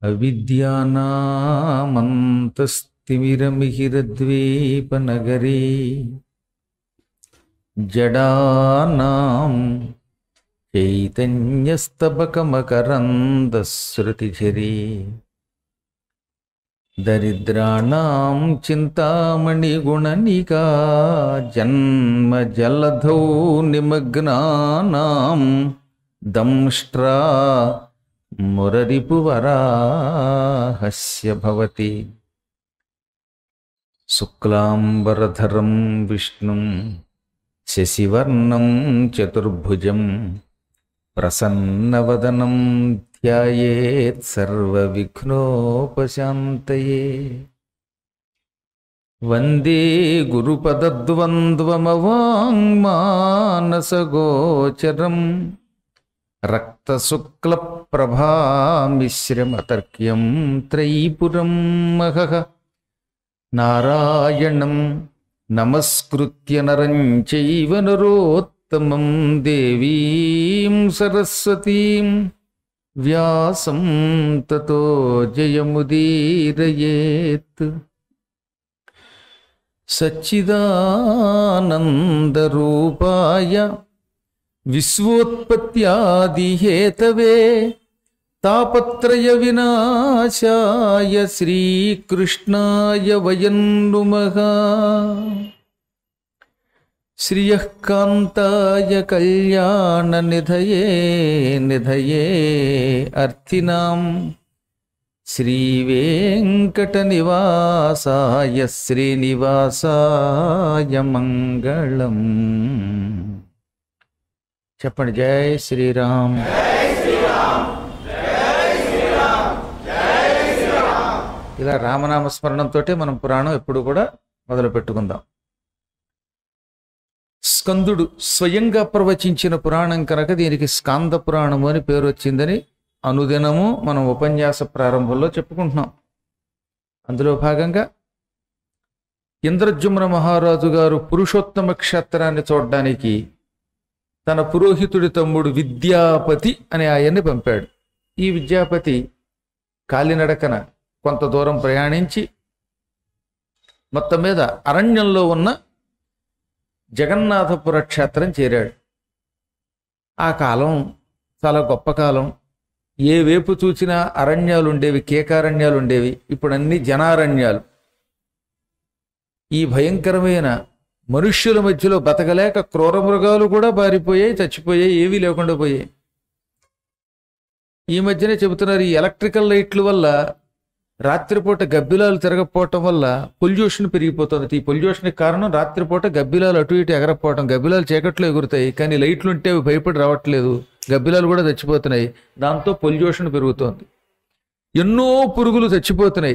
అవిద్యానామంతస్తిమిరమిహిరద్వీపనగరీ జడానాం చైతన్యస్తబకమకరందశ్రుతిఝరీ దరిద్రాణం చింతామణిగుణనికా జన్మజలధౌ నిమగ్నానాం దంష్ట్రా మురరిపువరాహస్య భవతి శుక్లాంబరధరం విష్ణుం శశివర్ణం చతుర్భుజం ప్రసన్నవదనం ధ్యాయేత్ సర్వవిఘ్నోపశాంతయే వందే గురుపదద్వంద్వమవాङ्మానసగోచరం రక్తశుక్లప్రభామిశ్రమతర్క్యం త్రైపురం మహః నారాయణం నమస్కృత్య నరం చైవ నరోత్తమం దేవీం సరస్వతీం వ్యాసం తతో జయముదీరయేత్ సచ్చిదానందరూపాయ విశ్వోత్పత్యాదిహేతవే తాపత్రయ వినాశాయ శ్రీకృష్ణాయ వయం నుమః శ్రియః కాంతాయ కళ్యాణ నిధయే నిధయే అర్థినాం శ్రీవేంకట నివాసాయ శ్రీనివాసాయ మంగళం చెప్పండి జై శ్రీరామ్ ఇలా రామనామ స్మరణంతో మనం పురాణం ఎప్పుడు కూడా మొదలు పెట్టుకుందాం స్కందుడు స్వయంగా ప్రవచించిన పురాణం కనుక దీనికి స్కాంద పురాణము అని పేరు వచ్చిందని అనుదినము మనం ఉపన్యాస ప్రారంభంలో చెప్పుకుంటున్నాం అందులో భాగంగా ఇంద్రజుమ్న మహారాజు గారు పురుషోత్తమ క్షేత్రాన్ని చూడడానికి తన పురోహితుడి తమ్ముడు విద్యాపతి అనే ఆయన్ని పంపాడు ఈ విద్యాపతి కాలినడకన కొంత దూరం ప్రయాణించి మొత్తం మీద అరణ్యంలో ఉన్న జగన్నాథపుర క్షేత్రం చేరాడు ఆ కాలం చాలా గొప్ప కాలం ఏ వైపు చూసినా అరణ్యాలు ఉండేవి కేకారణ్యాలు ఉండేవి ఇప్పుడు అన్ని జనారణ్యాలు ఈ భయంకరమైన మనుష్యుల మధ్యలో బతకలేక క్రూర మృగాలు కూడా బారిపోయాయి చచ్చిపోయాయి ఏవీ లేకుండా పోయాయి ఈ మధ్యనే చెబుతున్నారు ఈ ఎలక్ట్రికల్ లైట్ల వల్ల రాత్రిపూట గబ్బిలాలు తిరగకపోవటం వల్ల పొల్యూషన్ పెరిగిపోతుంది ఈ పొల్యూషన్కి కారణం రాత్రిపూట గబ్బిలాలు అటు ఇటు ఎగరకపోవటం గబ్బిలాలు చీకట్లో ఎగురుతాయి కానీ లైట్లు ఉంటే అవి భయపడి రావట్లేదు గబ్బిలాలు కూడా చచ్చిపోతున్నాయి దాంతో పొల్యూషన్ పెరుగుతోంది ఎన్నో పురుగులు చచ్చిపోతున్నాయి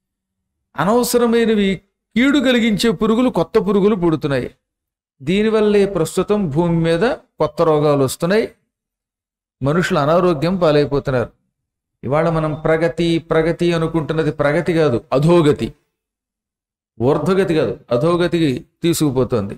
అనవసరమైనవి కీడు కలిగించే పురుగులు కొత్త పురుగులు పుడుతున్నాయి దీనివల్లే ప్రస్తుతం భూమి మీద కొత్త రోగాలు వస్తున్నాయి మనుషులు అనారోగ్యం పాలైపోతున్నారు ఇవాళ మనం ప్రగతి ప్రగతి అనుకుంటున్నది ప్రగతి కాదు అధోగతి ఊర్ధ్వగతి కాదు అధోగతికి తీసుకుపోతోంది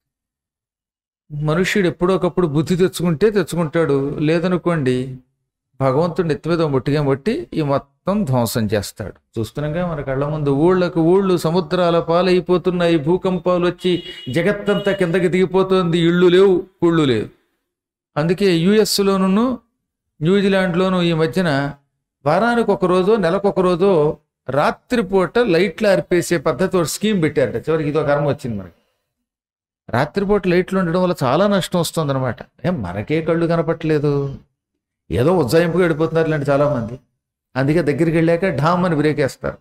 మనుష్యుడు ఎప్పుడోకప్పుడు బుద్ధి తెచ్చుకుంటే తెచ్చుకుంటాడు లేదనుకోండి భగవంతుడు ఎత్తిమీద ముట్టిగా ముట్టి ఈ మొత్తం ధ్వంసం చేస్తాడు చూస్తున్నాగా మన కళ్ళ ముందు ఊళ్ళకు ఊళ్ళు సముద్రాల పాలైపోతున్నాయి భూకంపాలు వచ్చి జగత్తంతా కిందకి దిగిపోతుంది ఇళ్ళు లేవు కుళ్ళు లేవు అందుకే యుఎస్లోను న్యూజిలాండ్లోను ఈ మధ్యన వారానికి ఒక రోజు నెలకు ఒక రోజు రాత్రిపూట లైట్లు ఆర్పేసే పద్ధతి ఒక స్కీమ్ పెట్టారట చివరికి ఇదో కర్మ వచ్చింది మనకి రాత్రిపూట లైట్లు ఉండడం వల్ల చాలా నష్టం వస్తుంది అనమాట ఏం మనకే కళ్ళు కనపట్లేదు ఏదో ఉజ్జాయింపుగా వెళ్ళిపోతున్నారు ఇలాంటి చాలామంది అందుకే దగ్గరికి వెళ్ళాక ఢామ్ అని బ్రేక్ వేస్తారు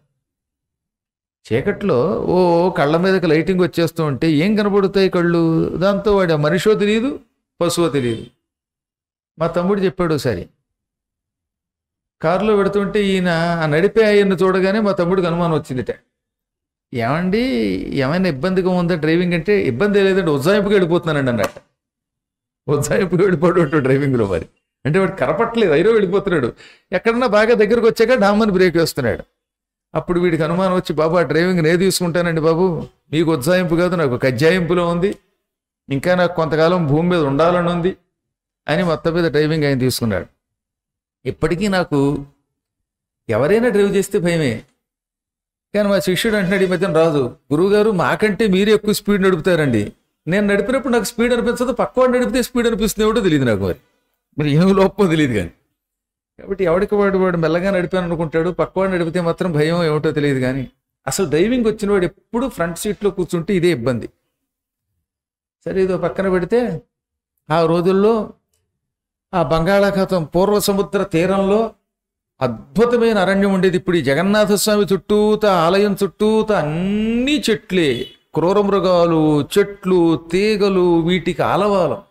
చీకట్లో ఓ కళ్ళ మీదకి లైటింగ్ వచ్చేస్తూ ఉంటే ఏం కనబడుతాయి కళ్ళు దాంతో వాడు మనిషో తెలియదు పశువో తెలియదు మా తమ్ముడు చెప్పాడు ఒకసారి కారులో పెడుతుంటే ఈయన ఆ నడిపే ఆయన్ని చూడగానే మా తమ్ముడికి అనుమానం వచ్చిందిట ఏమండి ఏమైనా ఇబ్బందిగా ఉందా డ్రైవింగ్ అంటే ఇబ్బంది లేదంటే ఉజ్జాయింపుగా వెళ్ళిపోతున్నానండి అన్నట్టు ఉజ్జాయింపుగా వెళ్ళిపోవడం డ్రైవింగ్లో మరి అంటే వాడు కనపట్లేదు అయిరో వెళ్ళిపోతున్నాడు ఎక్కడన్నా బాగా దగ్గరకు వచ్చాక డామని బ్రేక్ వేస్తున్నాడు అప్పుడు వీడికి అనుమానం వచ్చి బాబు ఆ డ్రైవింగ్ నేను తీసుకుంటానండి బాబు మీకు ఉజ్జాయింపు కాదు నాకు ఒక అజ్జాయింపులో ఉంది ఇంకా నాకు కొంతకాలం భూమి మీద ఉండాలని ఉంది అని మొత్తం మీద డ్రైవింగ్ ఆయన తీసుకున్నాడు ఇప్పటికీ నాకు ఎవరైనా డ్రైవ్ చేస్తే భయమే కానీ మా శిష్యుడు అంటున్నాడు ఈ మధ్యన రాదు గురువుగారు మాకంటే మీరు ఎక్కువ స్పీడ్ నడుపుతారండి నేను నడిపినప్పుడు నాకు స్పీడ్ అనిపించదు పక్కవాడు నడిపితే స్పీడ్ అనిపిస్తుంది ఏమిటో తెలియదు నాకు మరి మరి ఏం లోపం తెలియదు కానీ కాబట్టి ఎవడికి వాడు వాడు మెల్లగా నడిపాను అనుకుంటాడు పక్కవాడు నడిపితే మాత్రం భయం ఏమిటో తెలియదు కానీ అసలు డ్రైవింగ్ వచ్చిన వాడు ఎప్పుడు ఫ్రంట్ సీట్లో కూర్చుంటే ఇదే ఇబ్బంది సరే ఇదో పక్కన పెడితే ఆ రోజుల్లో ఆ బంగాళాఖాతం పూర్వ సముద్ర తీరంలో అద్భుతమైన అరణ్యం ఉండేది ఇప్పుడు ఈ జగన్నాథ స్వామి చుట్టూత ఆలయం చుట్టూత అన్ని చెట్లే క్రూర మృగాలు చెట్లు తీగలు వీటికి ఆలవాలం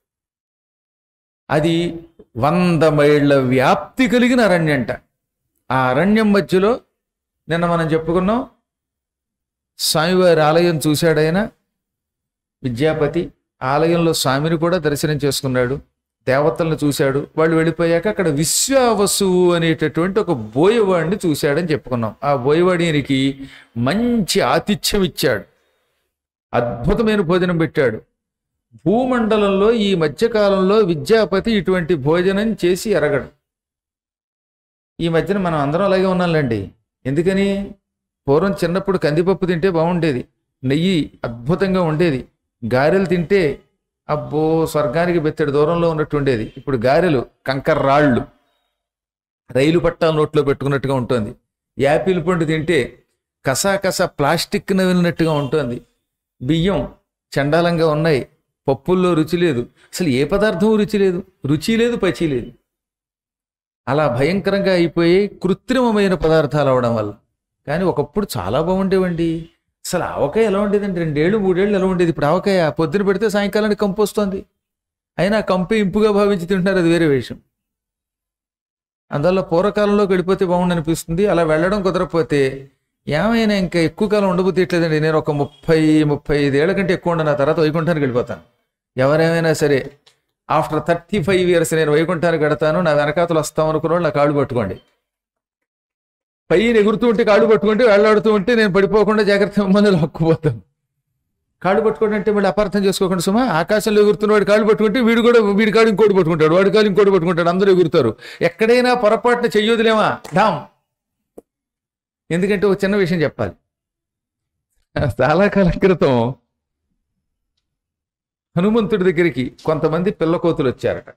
అది వంద మైళ్ళ వ్యాప్తి కలిగిన అరణ్యంట ఆ అరణ్యం మధ్యలో నిన్న మనం చెప్పుకున్నాం స్వామివారి ఆలయం చూశాడైనా విద్యాపతి ఆలయంలో స్వామిని కూడా దర్శనం చేసుకున్నాడు దేవతలను చూశాడు వాళ్ళు వెళ్ళిపోయాక అక్కడ విశ్వావసువు అనేటటువంటి ఒక బోయవాడిని చూశాడని చెప్పుకున్నాం ఆ బోయవాడినికి మంచి ఆతిథ్యం ఇచ్చాడు అద్భుతమైన భోజనం పెట్టాడు భూమండలంలో ఈ మధ్యకాలంలో విద్యాపతి ఇటువంటి భోజనం చేసి ఎరగడు ఈ మధ్యన మనం అందరం అలాగే ఉన్నాంలేండి ఎందుకని పూర్వం చిన్నప్పుడు కందిపప్పు తింటే బాగుండేది నెయ్యి అద్భుతంగా ఉండేది గారెలు తింటే అబ్బో స్వర్గానికి బెత్తడి దూరంలో ఉన్నట్టు ఉండేది ఇప్పుడు గారెలు కంకర రాళ్ళు రైలు పట్టాల నోట్లో పెట్టుకున్నట్టుగా ఉంటుంది యాపిల్ పండు తింటే కసా కసా ప్లాస్టిక్ నవిలినట్టుగా ఉంటుంది బియ్యం చండాలంగా ఉన్నాయి పప్పుల్లో రుచి లేదు అసలు ఏ పదార్థం రుచి లేదు రుచి లేదు పచి లేదు అలా భయంకరంగా అయిపోయి కృత్రిమమైన పదార్థాలు అవడం వల్ల కానీ ఒకప్పుడు చాలా బాగుండేవండి అసలు ఆవకాయ ఎలా ఉండేదండి రెండేళ్ళు మూడేళ్ళు ఎలా ఉండేది ఇప్పుడు ఆవకాయ పొద్దున పెడితే సాయంకాలానికి కంపు వస్తుంది అయినా కంపు ఇంపుగా భావించి తింటున్నారు అది వేరే విషయం అందువల్ల పూర్వకాలంలో గడిపోతే బాగుండు అనిపిస్తుంది అలా వెళ్ళడం కుదరకపోతే ఏమైనా ఇంకా ఎక్కువ కాలం ఉండబుద్ధేట్లేదండి నేను ఒక ముప్పై ముప్పై ఐదేళ్ల కంటే ఎక్కువ ఉండను ఆ తర్వాత వైకుంఠానికి వెళ్ళిపోతాను ఎవరేమైనా సరే ఆఫ్టర్ థర్టీ ఫైవ్ ఇయర్స్ నేను వైకుంఠానికి గడతాను నా వెనకాతలు వస్తాం అనుకున్న వాళ్ళు నా కాళ్ళు పట్టుకోండి పైన ఎగురుతూ ఉంటే కాళ్ళు పట్టుకుంటే వేళ్లాడుతూ ఉంటే నేను పడిపోకుండా జాగ్రత్త మిమ్మల్ని లాక్కుపోతాను కాళ్ళు పట్టుకోవడం అంటే మళ్ళీ అపార్థం చేసుకోకుండా సుమా ఆకాశంలో ఎగురుతున్న వాడు కాళ్ళు పట్టుకుంటే వీడు కూడా వీడి కాళ్ళు ఇంకోటి పట్టుకుంటాడు వాడి కాళ్ళు ఇంకోటి పట్టుకుంటాడు అందరూ ఎగురుతారు ఎక్కడైనా పొరపాటున చెయ్యొదిలేమా డామ్ ఎందుకంటే ఒక చిన్న విషయం చెప్పాలి చాలా కాలం క్రితం హనుమంతుడి దగ్గరికి కొంతమంది పిల్లకోతులు వచ్చారట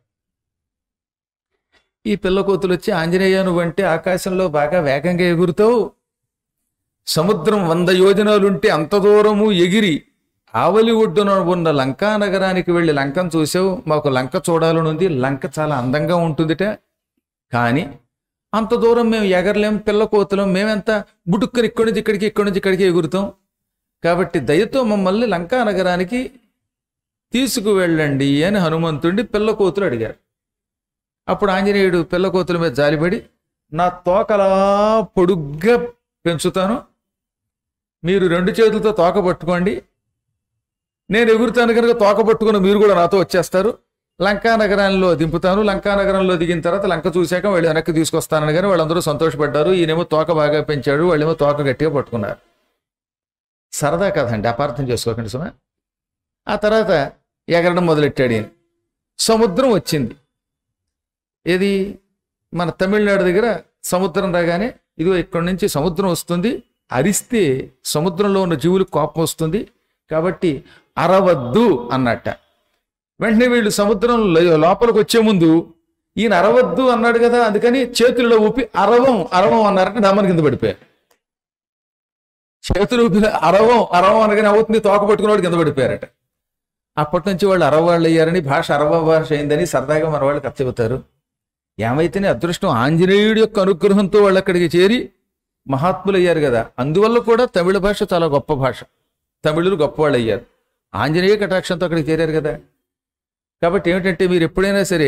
ఈ పిల్లకోతులు వచ్చి ఆంజనేయ నువ్వంటే ఆకాశంలో బాగా వేగంగా ఎగురుతావు సముద్రం వంద యోజనాలుంటే అంత దూరము ఎగిరి ఆవలి ఒడ్డున ఉన్న లంకా నగరానికి వెళ్ళి లంకను చూసావు మాకు లంక చూడాలనుంది లంక చాలా అందంగా ఉంటుందిట కానీ అంత దూరం మేము ఎగరలేం పిల్ల కోతులం మేమెంత బుడుక్కని ఇక్కడి నుంచి ఇక్కడికి ఇక్కడి నుంచి ఇక్కడికి ఎగురుతాం కాబట్టి దయతో మమ్మల్ని లంకా నగరానికి తీసుకువెళ్ళండి అని హనుమంతుడిని పిల్ల కోతులు అడిగారు అప్పుడు ఆంజనేయుడు పిల్ల కోతుల మీద జాలిపడి నా తోకలా పొడుగ్గా పెంచుతాను మీరు రెండు చేతులతో తోక పట్టుకోండి నేను ఎగురుతాను కనుక తోక పట్టుకుని మీరు కూడా నాతో వచ్చేస్తారు లంకా నగరంలో దింపుతాను లంకా నగరంలో దిగిన తర్వాత లంక చూశాక వాళ్ళు వెనక్కి తీసుకొస్తానని కానీ వాళ్ళందరూ సంతోషపడ్డారు ఈయనేమో తోక బాగా పెంచాడు వాళ్ళేమో తోక గట్టిగా పట్టుకున్నారు సరదా కదండి అపార్థం చేసుకోకండి సుమా ఆ తర్వాత ఎగరడం మొదలెట్టాడు ఈయన సముద్రం వచ్చింది ఏది మన తమిళనాడు దగ్గర సముద్రం రాగానే ఇదిగో ఇక్కడి నుంచి సముద్రం వస్తుంది అరిస్తే సముద్రంలో ఉన్న జీవులకు కోపం వస్తుంది కాబట్టి అరవద్దు అన్నట్ట వెంటనే వీళ్ళు సముద్రం లో- లోపలికి వచ్చే ముందు ఈయన అరవద్దు అన్నాడు కదా అందుకని చేతుల్లో ఊపి అరవం అరవం అన్నారంటే డమ్మని కింద పడిపోయారు చేతులు ఊపి అరవం అరవం అనగానే అవుతుంది తోక పట్టుకున్నవాడు కింద పడిపోయారట అప్పటి నుంచి వాళ్ళు అరవాళ్ళు అయ్యారని భాష అరవ భాష అయిందని సరదాగా మన వాళ్ళు కథ చెబుతారు ఏమైతేనే అదృష్టం ఆంజనేయుడి యొక్క అనుగ్రహంతో వాళ్ళు అక్కడికి చేరి మహాత్ములు అయ్యారు కదా అందువల్ల కూడా తమిళ భాష చాలా గొప్ప భాష తమిళులు గొప్పవాళ్ళు అయ్యారు ఆంజనేయ కటాక్షంతో అక్కడికి చేరారు కదా కాబట్టి ఏమిటంటే మీరు ఎప్పుడైనా సరే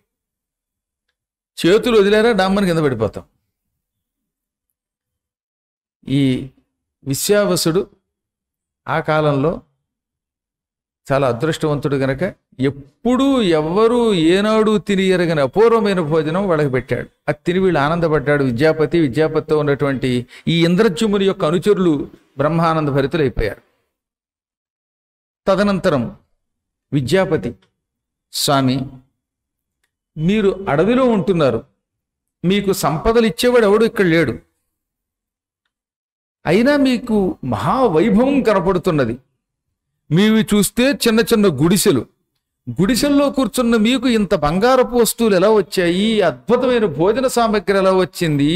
చేతులు వదిలేరా డామ్మని కింద పడిపోతాం ఈ విశ్వావసుడు ఆ కాలంలో చాలా అదృష్టవంతుడు గనక ఎప్పుడూ ఎవ్వరూ ఏనాడు తిని ఎరగని అపూర్వమైన భోజనం వాళ్ళకి పెట్టాడు అది తిని వీళ్ళు ఆనందపడ్డాడు విద్యాపతి విద్యాపతితో ఉన్నటువంటి ఈ ఇంద్రజుముని యొక్క అనుచరులు బ్రహ్మానంద భరితులైపోయారు తదనంతరం విద్యాపతి స్వామి మీరు అడవిలో ఉంటున్నారు మీకు సంపదలు ఇచ్చేవాడు ఎవడు ఇక్కడ లేడు అయినా మీకు మహావైభవం కనపడుతున్నది మీవి చూస్తే చిన్న చిన్న గుడిసెలు గుడిసెల్లో కూర్చున్న మీకు ఇంత బంగారపు వస్తువులు ఎలా వచ్చాయి అద్భుతమైన భోజన సామగ్రి ఎలా వచ్చింది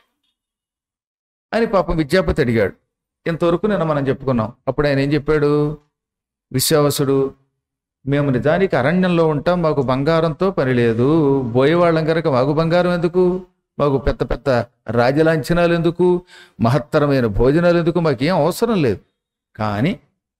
అని పాపం విద్యాపతి అడిగాడు ఇంతవరకు నిన్న మనం చెప్పుకున్నాం అప్పుడు ఆయన ఏం చెప్పాడు విశ్వావసుడు మేము నిజానికి అరణ్యంలో ఉంటాం మాకు బంగారంతో పని లేదు బోయేవాళ్ళం కనుక మాకు బంగారం ఎందుకు మాకు పెద్ద పెద్ద రాజలాంఛనాలు ఎందుకు మహత్తరమైన భోజనాలు ఎందుకు మాకేం అవసరం లేదు కానీ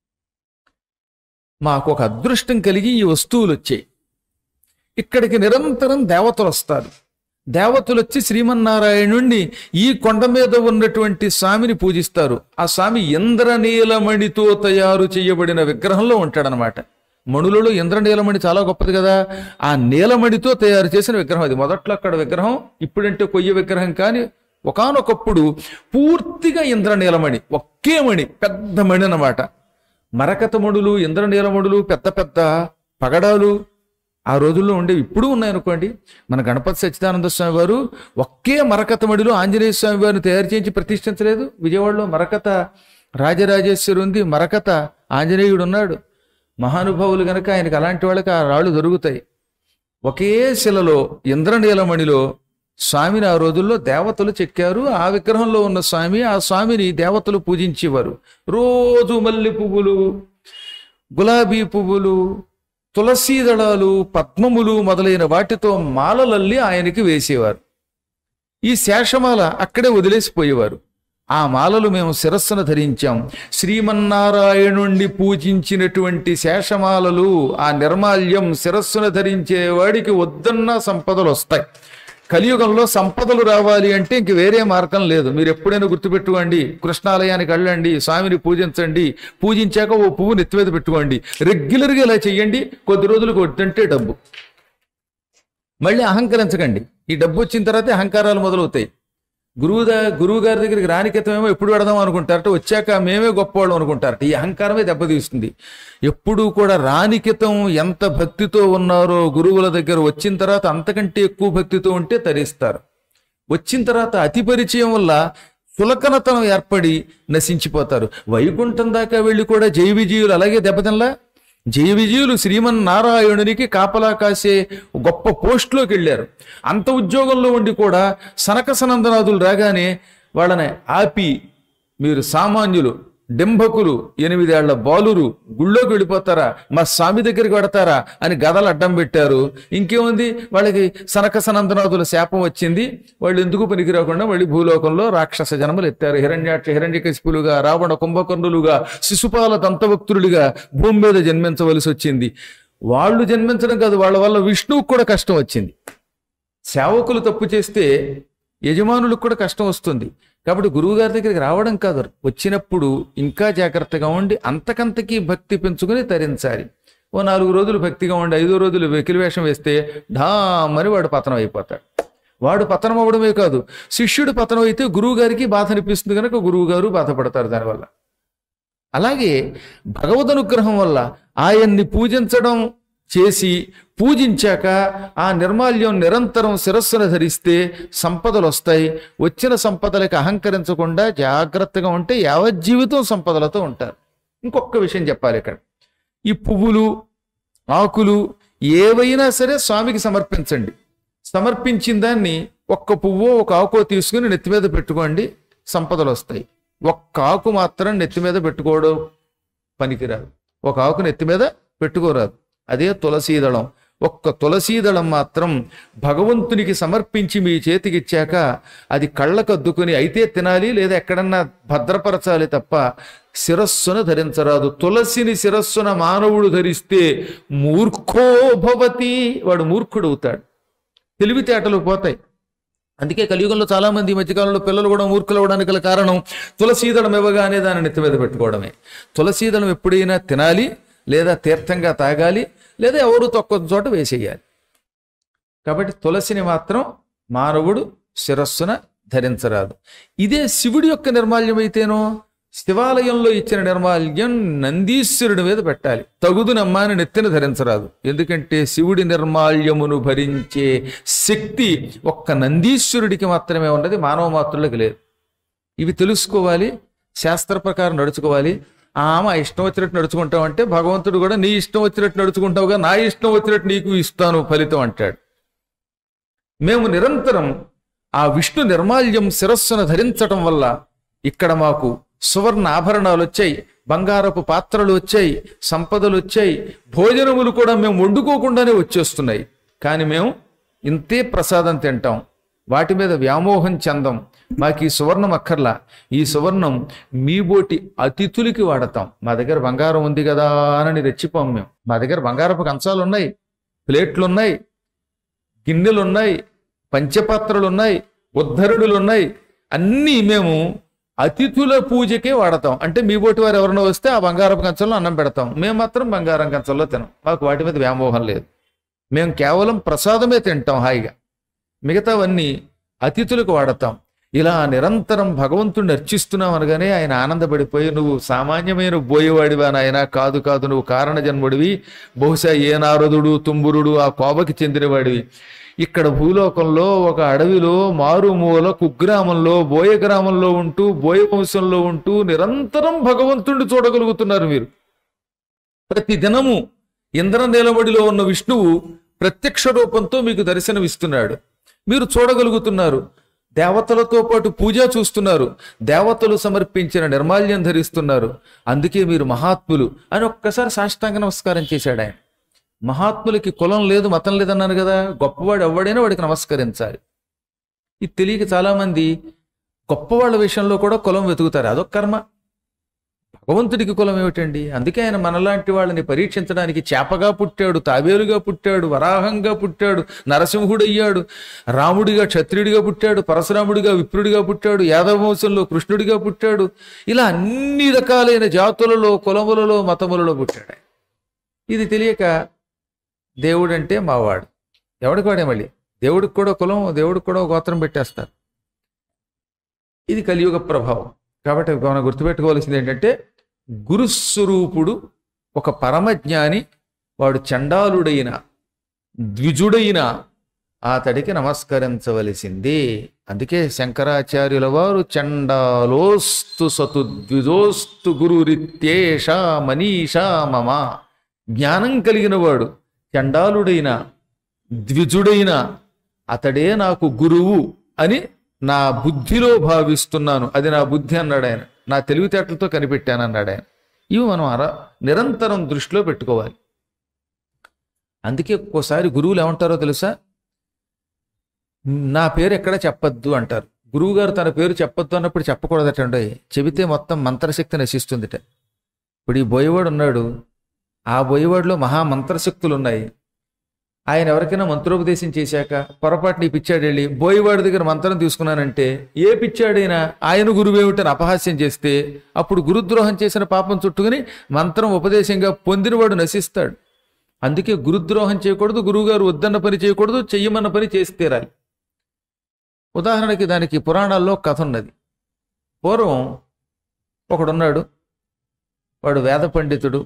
మాకు ఒక అదృష్టం కలిగి ఈ వస్తువులు వచ్చాయి ఇక్కడికి నిరంతరం దేవతలు వస్తారు దేవతలు వచ్చి శ్రీమన్నారాయణుణ్ణి ఈ కొండ మీద ఉన్నటువంటి స్వామిని పూజిస్తారు ఆ స్వామి ఇంద్రనీలమణితో తయారు చేయబడిన విగ్రహంలో ఉంటాడనమాట మణులలో ఇంద్రనీలమణి చాలా గొప్పది కదా ఆ నీలమణితో తయారు చేసిన విగ్రహం అది మొదట్లో అక్కడ విగ్రహం ఇప్పుడంటే కొయ్య విగ్రహం కానీ ఒకానొకప్పుడు పూర్తిగా ఇంద్రనీలమణి ఒకే మణి పెద్ద మణి అన్నమాట మరకత మణులు ఇంద్రనీలమణులు పెద్ద పెద్ద పగడాలు ఆ రోజుల్లో ఉండేవి ఇప్పుడు ఉన్నాయనుకోండి మన గణపతి సచ్చిదానంద స్వామి వారు ఒకే మరకత మడిలో ఆంజనేయ స్వామి వారిని తయారు చేయించి ప్రతిష్ఠించలేదు విజయవాడలో మరకత రాజరాజేశ్వరి ఉంది మరకత ఆంజనేయుడు ఉన్నాడు మహానుభావులు గనక ఆయనకి అలాంటి వాళ్ళకి ఆ రాళ్ళు దొరుకుతాయి ఒకే శిలలో ఇంద్రనీలమణిలో స్వామిని ఆ రోజుల్లో దేవతలు చెక్కారు ఆ విగ్రహంలో ఉన్న స్వామి ఆ స్వామిని దేవతలు పూజించేవారు రోజు మల్లె పువ్వులు గులాబీ పువ్వులు తులసీ దళాలు పద్మములు మొదలైన వాటితో మాలలల్లి ఆయనకి వేసేవారు ఈ శేషమాల అక్కడే వదిలేసిపోయేవారు ఆ మాలలు మేము శిరస్సును ధరించాం శ్రీమన్నారాయణుణ్ణి పూజించినటువంటి శేషమాలలు ఆ నిర్మాల్యం శిరస్సును ధరించే వాడికి వద్దన్న సంపదలు వస్తాయి కలియుగంలో సంపదలు రావాలి అంటే ఇంక వేరే మార్గం లేదు మీరు ఎప్పుడైనా గుర్తుపెట్టుకోండి కృష్ణాలయానికి వెళ్ళండి స్వామిని పూజించండి పూజించాక ఓ పువ్వు నెత్తిమీద పెట్టుకోండి రెగ్యులర్గా ఇలా చెయ్యండి కొద్ది రోజులకు వద్దంటే డబ్బు మళ్ళీ అహంకరించకండి ఈ డబ్బు వచ్చిన తర్వాతే అహంకారాలు మొదలవుతాయి గురువు దా గురువు గారి దగ్గరికి రానికెత్తమేమో ఎప్పుడు పెడదాం అనుకుంటారట వచ్చాక మేమే గొప్పవాళ్ళం అనుకుంటారట ఈ అహంకారమే దెబ్బతీస్తుంది ఎప్పుడూ కూడా రానికితం ఎంత భక్తితో ఉన్నారో గురువుల దగ్గర వచ్చిన తర్వాత అంతకంటే ఎక్కువ భక్తితో ఉంటే తరిస్తారు వచ్చిన తర్వాత అతి పరిచయం వల్ల సులకనతనం ఏర్పడి నశించిపోతారు వైకుంఠం దాకా వెళ్ళి కూడా జై విజయులు అలాగే దెబ్బతినలా జయ విజయులు శ్రీమన్నారాయణునికి కాపలా కాసే గొప్ప పోస్టులోకి వెళ్ళారు అంత ఉద్యోగంలో ఉండి కూడా సనక సనందనాథులు రాగానే వాళ్ళని ఆపి మీరు సామాన్యులు డింభకులు ఎనిమిదేళ్ల బాలురు గుళ్ళోకి వెళ్ళిపోతారా మా స్వామి దగ్గరికి పెడతారా అని గదలు అడ్డం పెట్టారు ఇంకేముంది వాళ్ళకి సనక సనందనాథుల శాపం వచ్చింది వాళ్ళు ఎందుకు పనికి రాకుండా మళ్ళీ భూలోకంలో రాక్షస జన్మలు ఎత్తారు హిరణ్యాక్ష హిరణ్యకశిపులుగా రావణ కుంభకర్ణులుగా శిశుపాల దంతభక్తులుగా భూమి మీద జన్మించవలసి వచ్చింది వాళ్ళు జన్మించడం కాదు వాళ్ళ వల్ల విష్ణువుకు కూడా కష్టం వచ్చింది సేవకులు తప్పు చేస్తే యజమానులకు కూడా కష్టం వస్తుంది కాబట్టి గురువుగారి దగ్గరికి రావడం కాదు వచ్చినప్పుడు ఇంకా జాగ్రత్తగా ఉండి అంతకంతకీ భక్తి పెంచుకుని తరించాలి ఓ నాలుగు రోజులు భక్తిగా ఉండి ఐదో రోజులు వెకిలి వేషం వేస్తే ఢామని వాడు పతనం అయిపోతాడు వాడు పతనం అవ్వడమే కాదు శిష్యుడు పతనం అయితే గురువు గారికి బాధ అనిపిస్తుంది కనుక గురువు గారు బాధపడతారు దానివల్ల అలాగే భగవద్ అనుగ్రహం వల్ల ఆయన్ని పూజించడం చేసి పూజించాక ఆ నిర్మాల్యం నిరంతరం శిరస్సును ధరిస్తే సంపదలు వస్తాయి వచ్చిన సంపదలకు అహంకరించకుండా జాగ్రత్తగా ఉంటే యావజ్జీవితం సంపదలతో ఉంటారు ఇంకొక విషయం చెప్పాలి ఇక్కడ ఈ పువ్వులు ఆకులు ఏవైనా సరే స్వామికి సమర్పించండి సమర్పించిన దాన్ని ఒక్క పువ్వు ఒక ఆకో తీసుకుని నెత్తి మీద పెట్టుకోండి సంపదలు వస్తాయి ఒక్క ఆకు మాత్రం నెత్తి మీద పెట్టుకోవడం పనికిరాదు ఒక ఆకు నెత్తి మీద పెట్టుకోరాదు అదే తులసీదళం ఒక్క తులసీదళం మాత్రం భగవంతునికి సమర్పించి మీ చేతికిచ్చాక అది కళ్ళకద్దుకుని అయితే తినాలి లేదా ఎక్కడన్నా భద్రపరచాలి తప్ప శిరస్సున ధరించరాదు తులసిని శిరస్సున మానవుడు ధరిస్తే మూర్ఖో భవతి వాడు మూర్ఖుడు అవుతాడు తెలివితేటలు పోతాయి అందుకే కలియుగంలో చాలా మంది ఈ మధ్యకాలంలో పిల్లలు కూడా మూర్ఖులు అవడానికి గల కారణం తులసీదళం ఇవ్వగానే దాన్ని నెత్తి మీద పెట్టుకోవడమే తులసీదళం ఎప్పుడైనా తినాలి లేదా తీర్థంగా తాగాలి లేదా ఎవరు తక్కువ చోట వేసేయాలి కాబట్టి తులసిని మాత్రం మానవుడు శిరస్సున ధరించరాదు ఇదే శివుడి యొక్క నిర్మాల్యం అయితేనో శివాలయంలో ఇచ్చిన నిర్మాల్యం నందీశ్వరుడి మీద పెట్టాలి తగుదునమ్మా అని నెత్తిన ధరించరాదు ఎందుకంటే శివుడి నిర్మాల్యమును భరించే శక్తి ఒక్క నందీశ్వరుడికి మాత్రమే ఉన్నది మానవ మాత్రులకు లేదు ఇవి తెలుసుకోవాలి శాస్త్ర ప్రకారం నడుచుకోవాలి ఆమె ఇష్టం వచ్చినట్టు నడుచుకుంటావు అంటే భగవంతుడు కూడా నీ ఇష్టం వచ్చినట్టు నడుచుకుంటావుగా నా ఇష్టం వచ్చినట్టు నీకు ఇస్తాను ఫలితం అంటాడు మేము నిరంతరం ఆ విష్ణు నిర్మాల్యం శిరస్సును ధరించటం వల్ల ఇక్కడ మాకు సువర్ణ ఆభరణాలు వచ్చాయి బంగారపు పాత్రలు వచ్చాయి సంపదలు వచ్చాయి భోజనములు కూడా మేము వండుకోకుండానే వచ్చేస్తున్నాయి కానీ మేము ఇంతే ప్రసాదం తింటాం వాటి మీద వ్యామోహం చెందం మాకు ఈ సువర్ణం అక్కర్లా ఈ సువర్ణం మీ బోటి అతిథులకి వాడతాం మా దగ్గర బంగారం ఉంది కదా అని రెచ్చిపోం మేము మా దగ్గర బంగారపు కంచాలు ఉన్నాయి ప్లేట్లు ఉన్నాయి గిన్నెలు ఉన్నాయి పంచపాత్రలు ఉన్నాయి ఉద్ధరుడులు ఉన్నాయి అన్నీ మేము అతిథుల పూజకే వాడతాం అంటే మీ బోటి వారు ఎవరైనా వస్తే ఆ బంగారపు కంచంలో అన్నం పెడతాం మేము మాత్రం బంగారం కంచంలో తినం మాకు వాటి మీద వ్యామోహం లేదు మేము కేవలం ప్రసాదమే తింటాం హాయిగా మిగతావన్నీ అతిథులకు వాడతాం ఇలా నిరంతరం భగవంతుడిని అర్చిస్తున్నాం అనగానే ఆయన ఆనందపడిపోయి నువ్వు సామాన్యమైన బోయేవాడివా నాయన కాదు కాదు నువ్వు కారణ జన్ముడివి బహుశా ఏ నారదుడు తుంబురుడు ఆ కోవకి చెందినవాడివి ఇక్కడ భూలోకంలో ఒక అడవిలో మారుమూల కుగ్రామంలో బోయ గ్రామంలో ఉంటూ బోయ వంశంలో ఉంటూ నిరంతరం భగవంతుడిని చూడగలుగుతున్నారు మీరు ప్రతి దినము ఇంద్ర నిలబడిలో ఉన్న విష్ణువు ప్రత్యక్ష రూపంతో మీకు దర్శనమిస్తున్నాడు మీరు చూడగలుగుతున్నారు దేవతలతో పాటు పూజ చూస్తున్నారు దేవతలు సమర్పించిన నిర్మాల్యం ధరిస్తున్నారు అందుకే మీరు మహాత్ములు అని ఒక్కసారి సాష్టాంగ నమస్కారం చేశాడు ఆయన మహాత్ములకి కులం లేదు మతం లేదన్నాను కదా గొప్పవాడు ఎవడైనా వాడికి నమస్కరించాలి ఇది తెలియక చాలామంది గొప్పవాళ్ళ విషయంలో కూడా కులం వెతుకుతారు అదొక కర్మ భగవంతుడికి కులం ఏమిటండి అందుకే ఆయన మనలాంటి వాళ్ళని పరీక్షించడానికి చేపగా పుట్టాడు తాబేలుగా పుట్టాడు వరాహంగా పుట్టాడు నరసింహుడయ్యాడు రాముడిగా క్షత్రియుడిగా పుట్టాడు పరశురాముడిగా విప్రుడిగా పుట్టాడు యాదవ వంశంలో కృష్ణుడిగా పుట్టాడు ఇలా అన్ని రకాలైన జాతులలో కులములలో మతములలో పుట్టాడు ఆయన. ఇది తెలియక దేవుడంటే మావాడు ఎవడికి వాడే మళ్ళీ దేవుడికి కూడా కులం దేవుడికి కూడా ఒక గోత్రం పెట్టేస్తారు ఇది కలియుగ ప్రభావం కాబట్టి మనం గుర్తుపెట్టుకోవాల్సింది ఏంటంటే గురుస్వరూపుడు ఒక పరమజ్ఞాని వాడు చండాలుడైన ద్విజుడైన అతడికి నమస్కరించవలసిందే అందుకే శంకరాచార్యుల వారు చండాలోస్తు సతు ద్విజోస్తు గురురిత్యేష మనీషా మమ జ్ఞానం కలిగిన వాడు చండాలుడైన ద్విజుడైన అతడే నాకు గురువు అని నా బుద్ధిలో భావిస్తున్నాను అది నా బుద్ధి అన్నాడు ఆయన నా తెలివితేటలతో కనిపెట్టాను అన్నాడు ఆయన ఇవి మనం అర నిరంతరం దృష్టిలో పెట్టుకోవాలి అందుకే ఒక్కోసారి గురువులు ఏమంటారో తెలుసా నా పేరు ఎక్కడ చెప్పొద్దు అంటారు గురువు గారు తన పేరు చెప్పొద్దు అన్నప్పుడు చెప్పకూడదటండి చెబితే మొత్తం మంత్రశక్తి నశిస్తుందిట ఇప్పుడు ఈ బోయవాడు ఉన్నాడు ఆ బోయవాడిలో మహా మంత్రశక్తులు ఉన్నాయి ఆయన ఎవరికైనా మంత్రోపదేశం చేశాక పొరపాటుని ఈ పిచ్చాడు వెళ్ళి బోయవాడి దగ్గర మంత్రం తీసుకున్నానంటే ఏ పిచ్చాడైనా ఆయన గురువేమిటని అపహాస్యం చేస్తే అప్పుడు గురుద్రోహం చేసిన పాపం చుట్టుకుని మంత్రం ఉపదేశంగా పొందినవాడు నశిస్తాడు అందుకే గురుద్రోహం చేయకూడదు గురువుగారు వద్దన్న పని చేయకూడదు చెయ్యమన్న పని చేసి తీరాలి ఉదాహరణకి దానికి పురాణాల్లో కథ ఉన్నది పూర్వం ఒకడున్నాడు వాడు వేద పండితుడు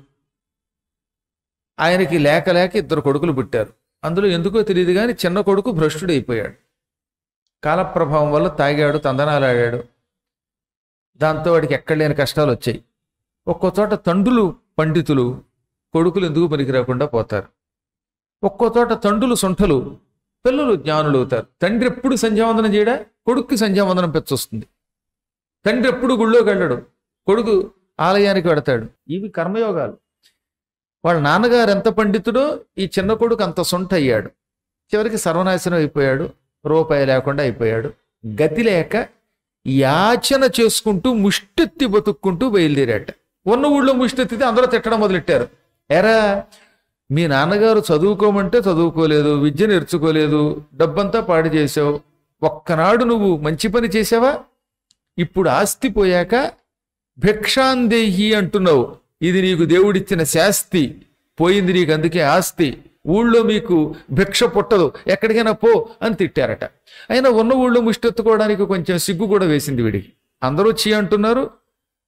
ఆయనకి లేక లేక ఇద్దరు కొడుకులు పుట్టారు అందులో ఎందుకో తెలియదు కానీ చిన్న కొడుకు భ్రష్టుడు అయిపోయాడు కాలప్రభావం వల్ల తాగాడు తందనాలు ఆడాడు దాంతో వాడికి ఎక్కడ లేని కష్టాలు వచ్చాయి ఒక్కో చోట తండ్రులు పండితులు కొడుకులు ఎందుకు పనికి రాకుండా పోతారు ఒక్కో చోట తండ్రులు సొంటలు పిల్లలు జ్ఞానులు అవుతారు తండ్రి ఎప్పుడు సంధ్యావందనం చేయడా కొడుక్కి సంధ్యావందనం పెచ్చొస్తుంది తండ్రి ఎప్పుడు గుళ్ళోకి వెళ్ళడు కొడుకు ఆలయానికి వెడతాడు ఇవి కర్మయోగాలు వాళ్ళ నాన్నగారు ఎంత పండితుడో ఈ చిన్న కొడుకు అంత సొంట అయ్యాడు చివరికి సర్వనాశనం అయిపోయాడు రూపాయి లేకుండా అయిపోయాడు గతి లేక యాచన చేసుకుంటూ ముష్టెత్తి బతుక్కుంటూ బయలుదేరాట ఉన్న ఊళ్ళో ముష్టెత్తితే అందరూ తిట్టడం మొదలెట్టారు ఎరా మీ నాన్నగారు చదువుకోమంటే చదువుకోలేదు విద్య నేర్చుకోలేదు డబ్బంతా పాడు చేసావు ఒక్కనాడు నువ్వు మంచి పని చేసావా ఇప్పుడు ఆస్తి పోయాక భిక్షాందేహి అంటున్నావు ఇది నీకు దేవుడిచ్చిన శాస్తి పోయింది నీకు అందుకే ఆస్తి ఊళ్ళో మీకు భిక్ష పుట్టదు ఎక్కడికైనా పో అని తిట్టారట అయినా ఉన్న ఊళ్ళో ముష్టెత్తుకోవడానికి కొంచెం సిగ్గు కూడా వేసింది వీడికి అందరూ చీ అంటున్నారు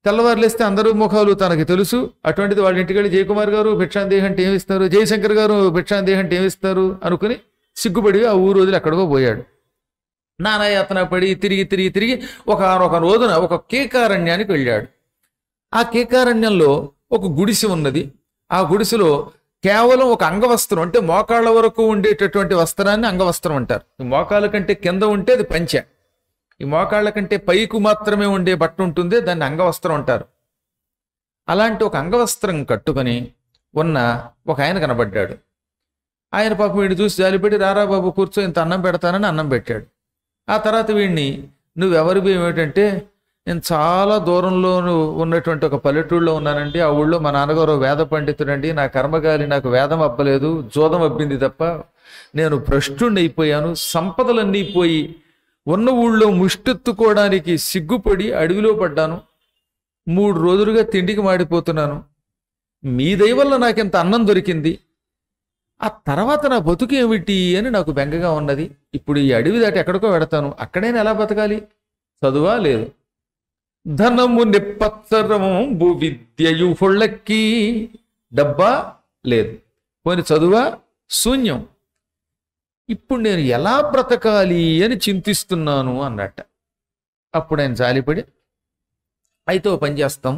తెల్లవారు లేస్తే అందరూ ముఖాలు తనకి తెలుసు అటువంటిది వాళ్ళ ఇంటికి వెళ్ళి జయకుమార్ గారు భిక్షాందేహి అంటే ఏమిస్తారు జయశంకర్ గారు భిక్షాందేహి అంటే ఏమిస్తారు అనుకుని సిగ్గుపడి ఆ ఊరు వదిలి ఎక్కడికో పోయాడు నానాయాతన పడి తిరిగి తిరిగి తిరిగి ఒక ఒక రోజున ఒక కేకారణ్యానికి వెళ్ళాడు ఆ కేకారణ్యంలో ఒక గుడిసె ఉన్నది ఆ గుడిసెలో కేవలం ఒక అంగవస్త్రం అంటే మోకాళ్ళ వరకు ఉండేటటువంటి వస్త్రాన్ని అంగవస్త్రం అంటారు ఈ మోకాళ్ళ కంటే కింద ఉంటే అది పంచె ఈ మోకాళ్ళ కంటే పైకు మాత్రమే ఉండే బట్ట ఉంటుంది దాన్ని అంగవస్త్రం అంటారు అలాంటి ఒక అంగవస్త్రం కట్టుకొని ఉన్న ఒక ఆయన కనబడ్డాడు ఆయన పాపం వీడిని చూసి జాలిపడి రారా బాబు కూర్చో ఇంత అన్నం పెడతానని అన్నం పెట్టాడు ఆ తర్వాత వీడిని నువ్వెవరివి ఏమిటంటే నేను చాలా దూరంలో ఉన్నటువంటి ఒక పల్లెటూళ్ళలో ఉన్నానండి ఆ ఊళ్ళో మా నాన్నగారు వేద పండితుడండి నా కర్మగాలి నాకు వేదం అబ్బలేదు జోదం అబ్బింది తప్ప నేను భ్రష్టుణ్ణి అయిపోయాను సంపదలన్నీ పోయి ఉన్న ఊళ్ళో ముష్టెత్తుకోవడానికి సిగ్గుపడి అడవిలో పడ్డాను మూడు రోజులుగా తిండికి మాడిపోతున్నాను మీ దయ వల్ల నాకింత అన్నం దొరికింది ఆ తర్వాత నా బతుకు ఏమిటి అని నాకు బెంగగా ఉన్నది ఇప్పుడు ఈ అడవి దాటి ఎక్కడికో వెడతాను అక్కడైనా ఎలా బతకాలి చదువా లేదు ధనము నిప్పత్తరము విద్యయు హొళ్ళకి డబ్బా లేదు పోని చదువా శూన్యం ఇప్పుడు నేను ఎలా బ్రతకాలి అని చింతిస్తున్నాను అన్నట్ట అప్పుడు ఆయన జాలిపడి అయితే ఓ పని చేస్తాం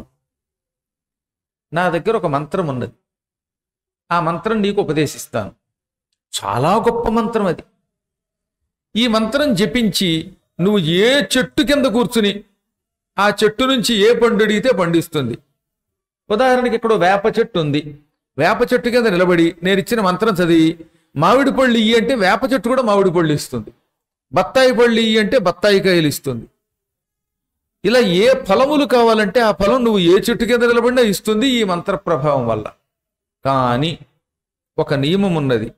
నా దగ్గర ఒక మంత్రం ఉన్నది ఆ మంత్రం నీకు ఉపదేశిస్తాను చాలా గొప్ప మంత్రం అది ఈ మంత్రం జపించి నువ్వు ఏ చెట్టు కింద కూర్చుని ఆ చెట్టు నుంచి ఏ పండు అడిగితే పండిస్తుంది ఉదాహరణకి ఇక్కడ ఓ వేప చెట్టు ఉంది వేప చెట్టు కింద నిలబడి నేను ఇచ్చిన మంత్రం చదివి మామిడి పళ్ళు ఇయ్యి అంటే వేప చెట్టు కూడా మామిడి పళ్ళు ఇస్తుంది బత్తాయి పళ్ళు ఇయ్యి అంటే బత్తాయి కాయలు ఇస్తుంది ఇలా ఏ ఫలములు కావాలంటే ఆ ఫలం నువ్వు ఏ చెట్టు కింద నిలబడినా ఇస్తుంది ఈ మంత్ర ప్రభావం వల్ల కానీ ఒక నియమం ఉన్నది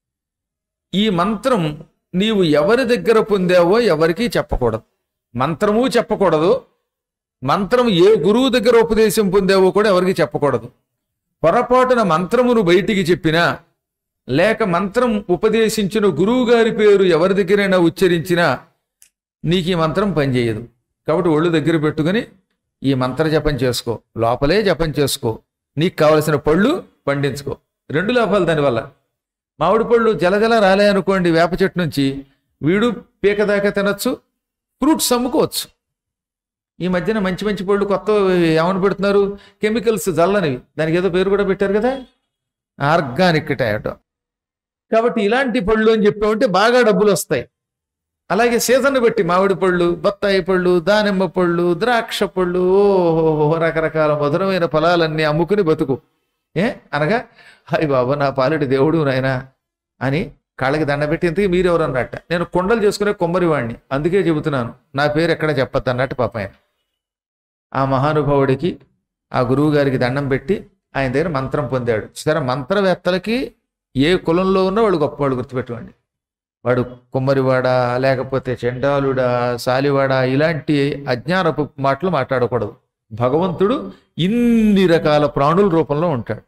ఈ మంత్రం నీవు ఎవరి దగ్గర పొందావో ఎవరికీ చెప్పకూడదు మంత్రము చెప్పకూడదు మంత్రం ఏ గురువు దగ్గర ఉపదేశం పొందావో కూడా ఎవరికి చెప్పకూడదు పొరపాటున మంత్రమును బయటికి చెప్పినా లేక మంత్రం ఉపదేశించిన గురువు గారి పేరు ఎవరి దగ్గరైనా ఉచ్చరించినా నీకు ఈ మంత్రం పనిచేయదు కాబట్టి ఒళ్ళు దగ్గర పెట్టుకుని ఈ మంత్ర జపం చేసుకో లోపలే జపం చేసుకో నీకు కావలసిన పళ్ళు పండించుకో రెండు లాభాలు దానివల్ల మామిడి పళ్ళు జలజల రాలే అనుకోండి వేప చెట్టు నుంచి వీడు పీక దాకా తినచ్చు ఫ్రూట్స్ అమ్ముకోవచ్చు ఈ మధ్యన మంచి మంచి పళ్ళు కొత్త ఏమని పెడుతున్నారు కెమికల్స్ జల్లనివి దానికి ఏదో పేరు కూడా పెట్టారు కదా ఆర్గానిక్ టయాటో కాబట్టి ఇలాంటి పళ్ళు అని చెప్పామంటే బాగా డబ్బులు వస్తాయి అలాగే సీజన్ బట్టి మామిడి పళ్ళు బత్తాయి పళ్ళు దానిమ్మ పళ్ళు ద్రాక్ష పళ్ళు ఓహో రకరకాల మధురమైన ఫలాలన్నీ అమ్ముకుని బతుకు ఏ అనగా హాయ్ బాబా నా పాలిటి దేవుడు నాయనా అని కాళ్ళకి దండ పెట్టి ఇంతకీ మీరెవరు అన్నట్ట నేను కొండలు చేసుకునే కొమ్మరివాణ్ణి అందుకే చెబుతున్నాను నా పేరు ఎక్కడ చెప్పద్దు అన్నట్టు పాప ఆయన ఆ మహానుభావుడికి ఆ గురువు గారికి దండం పెట్టి ఆయన దగ్గర మంత్రం పొందాడు సరే మంత్రవేత్తలకి ఏ కులంలో ఉన్నా వాడు గొప్పవాడు గుర్తుపెట్టుకోండి వాడు కుమ్మరివాడా లేకపోతే చెండాలుడా సాలివాడా ఇలాంటి అజ్ఞానపు మాటలు మాట్లాడకూడదు భగవంతుడు ఇన్ని రకాల ప్రాణుల రూపంలో ఉంటాడు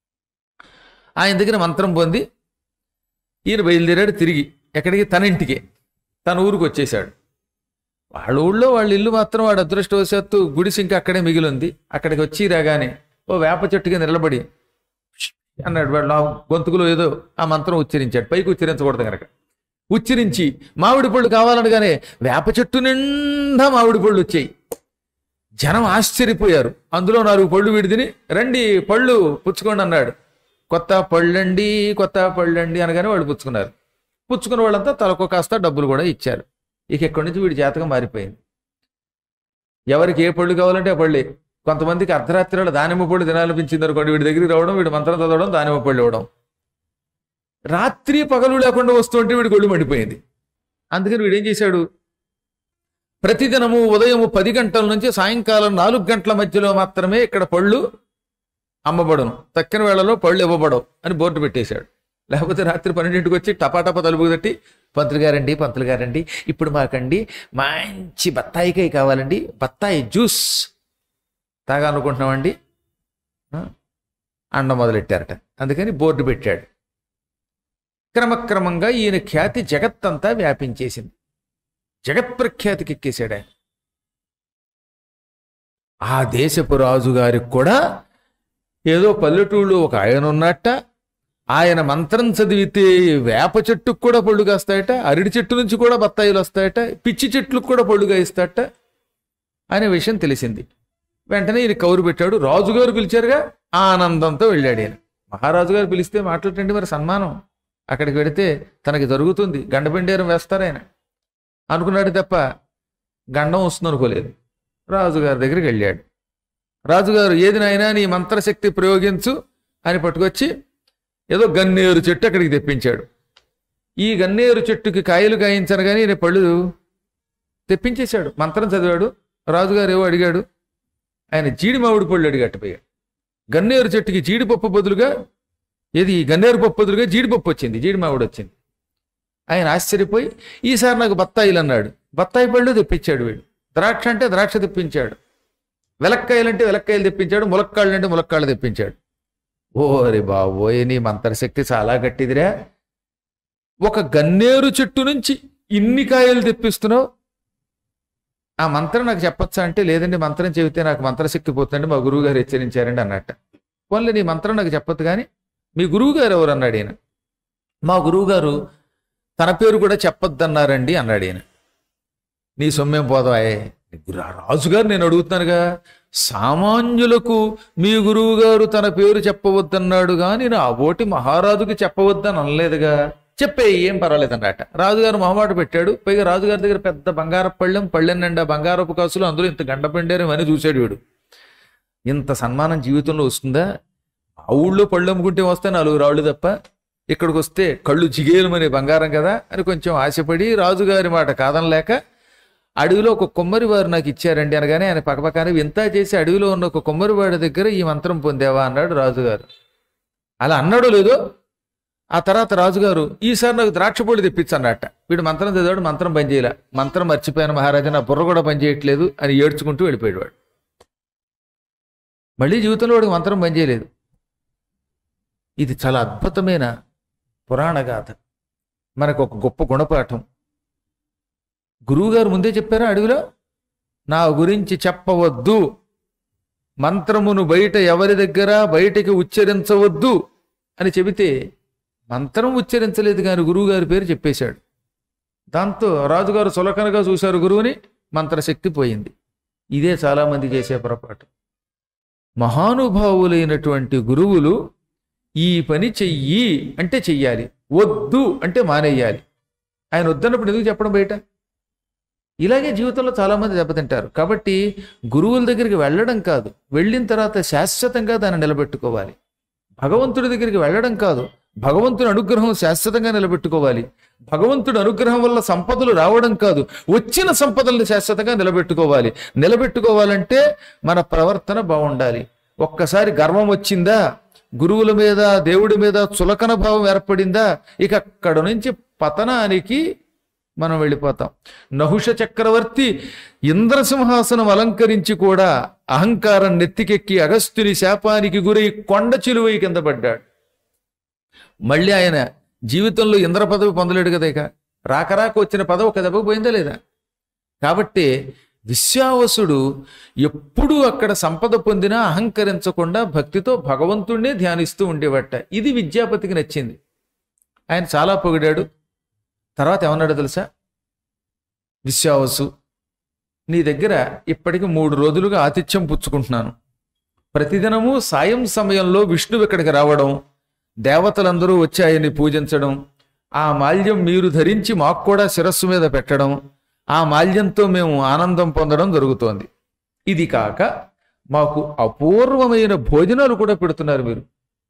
ఆయన దగ్గర మంత్రం పొంది ఈయన బయలుదేరాడు తిరిగి ఎక్కడికి తన ఇంటికి తన ఊరికి వచ్చేసాడు వాళ్ళ ఊళ్ళో వాళ్ళ ఇల్లు మాత్రం వాడు అదృష్టవశాత్తు గుడిసి ఇంకా అక్కడే మిగిలింది అక్కడికి వచ్చి రాగానే ఓ వేప చెట్టు కింద నిలబడి "ష్" అన్నాడు వాడు నా గొంతుకులో ఏదో ఆ మంత్రం ఉచ్చరించాడు పైకి ఉచ్చరించకూడదు కనుక ఉచ్చరించి మామిడి పళ్ళు కావాలనగానే వేప చెట్టు నిండా మామిడి పళ్ళు వచ్చాయి జనం ఆశ్చర్యపోయారు అందులో నాలుగు పళ్ళు విడిదిని రండి పళ్ళు పుచ్చుకోండి అన్నాడు కొత్త పళ్ళండి కొత్త పళ్ళండి అనగానే వాళ్ళు పుచ్చుకున్నారు పుచ్చుకున్న వాళ్ళంతా తలకు కాస్త డబ్బులు కూడా ఇచ్చారు ఇక ఎక్కడి నుంచి వీడి జాతకం మారిపోయింది ఎవరికి ఏ పళ్ళు కావాలంటే ఆ పళ్ళే కొంతమందికి అర్ధరాత్రి వేళ దానిమ్మ పళ్ళు తినాలనిపించింది అనుకోండి వీడి దగ్గరికి రావడం వీడి మంత్రం చదవడం దానిమ్మ పళ్ళు ఇవ్వడం రాత్రి పగలు లేకుండా వస్తుంటే వీడి గొళ్ళు మండిపోయింది అందుకని వీడు ఏం చేశాడు ప్రతిదినము ఉదయం పది గంటల నుంచి సాయంకాలం నాలుగు గంటల మధ్యలో మాత్రమే ఇక్కడ పళ్ళు అమ్మబడును తక్కిన వేళలో పళ్ళు ఇవ్వబడవు అని బోర్డు పెట్టేశాడు లేకపోతే రాత్రి పన్నెండింటికి వచ్చి టపాటపా తలుపు తట్టి పంతులు గారండి పంతులు గారండి ఇప్పుడు మాకండి మంచి బత్తాయికాయ కావాలండి బత్తాయి జ్యూస్ తాగాలనుకుంటున్నామండి ఆ, అండ మొదలెట్టారట అందుకని బోర్డు పెట్టాడు క్రమక్రమంగా ఈయన ఖ్యాతి జగత్తంతా వ్యాపించేసింది జగత్ప్రఖ్యాతికి ఎక్కేశాడు ఆయన ఆ దేశపు రాజుగారికి కూడా ఏదో పల్లెటూళ్ళు ఒక ఆయన ఉన్నట్ట ఆయన మంత్రం చదివితే వేప చెట్టుకు కూడా పళ్ళు కాస్తాయట అరటి చెట్టు నుంచి కూడా బత్తాయిలు వస్తాయట పిచ్చి చెట్లకు కూడా పళ్ళు కాయిస్తాయట అనే విషయం తెలిసింది వెంటనే ఈయన కౌరు పెట్టాడు రాజుగారు పిలిచారుగా ఆనందంతో వెళ్ళాడు ఈయన మహారాజు గారు పిలిస్తే మాట్లాడటండి మరి సన్మానం అక్కడికి వెడితే తనకి జరుగుతుంది గండబెండేరం వేస్తారు ఆయన అనుకున్నాడు తప్ప గండం వస్తుంది అనుకోలేదు రాజుగారి దగ్గరికి వెళ్ళాడు రాజుగారు ఏది నాయనా నీ మంత్రశక్తి ప్రయోగించు అని పట్టుకొచ్చి ఏదో గన్నేరు చెట్టు అక్కడికి తెప్పించాడు ఈ గన్నేరు చెట్టుకి కాయలు కాయించను కానీ ఈయన పళ్ళు తెప్పించేశాడు మంత్రం చదివాడు రాజుగారు ఏవో అడిగాడు ఆయన జీడి మామిడి పళ్ళు అడిగట్టపోయాడు గన్నేరు చెట్టుకి జీడిపప్పు బదులుగా ఏది ఈ గన్నేరు పప్పు బదులుగా జీడిపప్పు వచ్చింది జీడి మామిడి వచ్చింది ఆయన ఆశ్చర్యపోయి ఈసారి నాకు బత్తాయిలు అన్నాడు బత్తాయి పళ్ళు తెప్పించాడు వీడు ద్రాక్ష అంటే ద్రాక్ష తెప్పించాడు వెలక్కాయలు అంటే వెలక్కాయలు తెప్పించాడు ములక్కాళ్ళు అంటే ములక్కాళ్ళు తెప్పించాడు ఓరి బాబోయ్ నీ మంత్రశక్తి చాలా గట్టిదిరా ఒక గన్నేరు చెట్టు నుంచి ఇన్ని కాయలు తెప్పిస్తున్నావు ఆ మంత్రం నాకు చెప్పొచ్చా అంటే లేదండి మంత్రం చెబితే నాకు మంత్రశక్తి పోతుందండి మా గురువు గారు హెచ్చరించారండి అన్నట్ట పోన్లే నీ మంత్రం నాకు చెప్పొద్దు కానీ మీ గురువు గారు ఎవరు అన్నాడు ఈయన మా గురువు గారు తన పేరు కూడా చెప్పొద్దన్నారండి అన్నాడు ఈయన నీ సొమ్మేం పోదాయే రాజుగారు నేను అడుగుతున్నానుగా సామాన్యులకు మీ గురువు గారు తన పేరు చెప్పవద్దన్నాడు కానీ నా ఓటి మహారాజుకి చెప్పవద్దని అనలేదుగా చెప్పే ఏం పర్వాలేదు అన్నట రాజుగారు మొహమాట పెట్టాడు పైగా రాజుగారి దగ్గర పెద్ద బంగారపు పళ్ళెం పళ్ళెం నిండా బంగారపు కాసులు అందులో ఇంత గండ పెండారు అని చూశాడు వీడు ఇంత సన్మానం జీవితంలో వస్తుందా ఆ ఊళ్ళో పళ్ళు అమ్ముకుంటే వస్తే నాలుగు రాళ్ళు తప్ప ఇక్కడికి వస్తే కళ్ళు జిగేలుమనే బంగారం కదా అని కొంచెం ఆశపడి రాజుగారి మాట కాదనలేక అడవిలో ఒక కొమ్మరివారు నాకు ఇచ్చారండి అనగానే ఆయన పక్కపక్కనే వింత చేసి అడవిలో ఉన్న ఒక కొమ్మరివాడి దగ్గర ఈ మంత్రం పొందావా అన్నాడు రాజుగారు అలా అన్నాడో లేదో ఆ తర్వాత రాజుగారు ఈసారి నాకు ద్రాక్ష పొడి తెప్పించన్నట్ట వీడు మంత్రం చదివాడు మంత్రం పనిచేయలే మంత్రం మర్చిపోయాను మహారాజా నా బుర్ర కూడా పనిచేయట్లేదు అని ఏడ్చుకుంటూ వెళ్ళిపోయాడు వాడు మళ్ళీ జీవితంలో వాడికి మంత్రం పనిచేయలేదు ఇది చాలా అద్భుతమైన పురాణ గాథ మనకు ఒక గొప్ప గుణపాఠం గురువుగారు ముందే చెప్పారా అడవిలో నా గురించి చెప్పవద్దు మంత్రమును బయట ఎవరి దగ్గర బయటికి ఉచ్చరించవద్దు అని చెబితే మంత్రం ఉచ్చరించలేదు కానీ గురువుగారి పేరు చెప్పేశాడు దాంతో రాజుగారు సులకనగా చూశారు గురువుని మంత్రశక్తి పోయింది ఇదే చాలామంది చేసే పొరపాటు మహానుభావులైనటువంటి గురువులు ఈ పని చెయ్యి అంటే చెయ్యాలి వద్దు అంటే మానేయాలి ఆయన వద్దన్నప్పుడు ఎందుకు చెప్పడం బయట ఇలాగే జీవితంలో చాలామంది దెబ్బతింటారు కాబట్టి గురువుల దగ్గరికి వెళ్ళడం కాదు వెళ్ళిన తర్వాత శాశ్వతంగా దాన్ని నిలబెట్టుకోవాలి భగవంతుడి దగ్గరికి వెళ్ళడం కాదు భగవంతుడి అనుగ్రహం శాశ్వతంగా నిలబెట్టుకోవాలి భగవంతుడి అనుగ్రహం వల్ల సంపదలు రావడం కాదు వచ్చిన సంపదలను శాశ్వతంగా నిలబెట్టుకోవాలి నిలబెట్టుకోవాలంటే మన ప్రవర్తన బాగుండాలి ఒక్కసారి గర్వం వచ్చిందా గురువుల మీద దేవుడి మీద చులకన భావం ఏర్పడిందా ఇక అక్కడ నుంచి పతనానికి మనం వెళ్ళిపోతాం నహుష చక్రవర్తి ఇంద్రసింహాసనం అలంకరించి కూడా అహంకారం నెత్తికెక్కి అగస్త్యుని శాపానికి గురై కొండ చిలువై కింద పడ్డాడు మళ్ళీ ఆయన జీవితంలో ఇంద్ర పదవి పొందలేడు కదా ఇక రాకరాక వచ్చిన పదవి ఒక దెబ్బకు పోయిందా లేదా కాబట్టి విశ్వావసుడు ఎప్పుడూ అక్కడ సంపద పొందినా అహంకరించకుండా భక్తితో భగవంతుణ్ణే ధ్యానిస్తూ ఉండేవట ఇది విద్యాపతికి నచ్చింది ఆయన చాలా పొగిడాడు తర్వాత ఏమన్నాడు తెలుసా విశ్వావసు నీ దగ్గర ఇప్పటికి మూడు రోజులుగా ఆతిథ్యం పుచ్చుకుంటున్నాను ప్రతిదినము సాయం సమయంలో విష్ణువు ఇక్కడికి రావడం దేవతలందరూ వచ్చి ఆయన్ని పూజించడం ఆ మాల్యం మీరు ధరించి మాకు కూడా శిరస్సు మీద పెట్టడం ఆ మాల్యంతో మేము ఆనందం పొందడం జరుగుతోంది ఇది కాక మాకు అపూర్వమైన భోజనాలు కూడా పెడుతున్నారు మీరు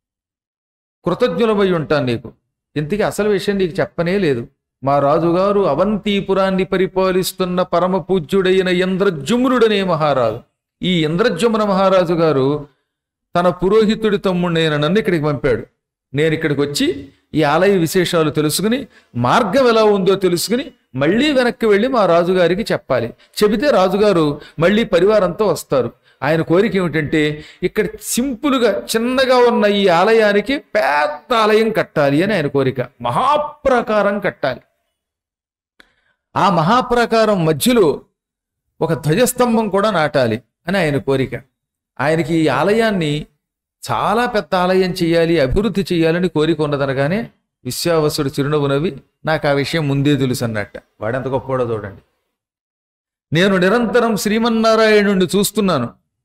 కృతజ్ఞులమై ఉంటాను నీకు ఇంతకీ అసలు విషయం నీకు చెప్పనే లేదు మా రాజుగారు అవంతిపురాన్ని పరిపాలిస్తున్న పరమ పూజ్యుడైన ఇంద్రజుమ్నుడనే మహారాజు ఈ ఇంద్రజుమ్న మహారాజు గారు తన పురోహితుడి తమ్ముడైన నన్ను ఇక్కడికి పంపాడు నేను ఇక్కడికి వచ్చి ఈ ఆలయ విశేషాలు తెలుసుకుని మార్గం ఎలా ఉందో తెలుసుకుని మళ్ళీ వెనక్కి వెళ్ళి మా రాజుగారికి చెప్పాలి చెబితే రాజుగారు మళ్ళీ పరివారంతో వస్తారు ఆయన కోరిక ఏమిటంటే ఇక్కడ సింపుల్గా చిన్నగా ఉన్న ఈ ఆలయానికి పెద్ద ఆలయం కట్టాలి అని ఆయన కోరిక మహాప్రాకారం కట్టాలి ఆ మహాప్రాకారం మధ్యలో ఒక ధ్వజస్తంభం కూడా నాటాలి అని ఆయన కోరిక ఆయనకి ఈ ఆలయాన్ని చాలా పెద్ద ఆలయం చేయాలి అభివృద్ధి చేయాలని కోరిక ఉన్నదనగానే విశ్వావసుడు చిరునవ్వు నవ్వి నాకు ఆ విషయం ముందే తెలుసు అన్నట్ట వాడెంత గొప్పవాడో చూడండి నేను నిరంతరం శ్రీమన్నారాయణుణ్ణి చూస్తున్నాను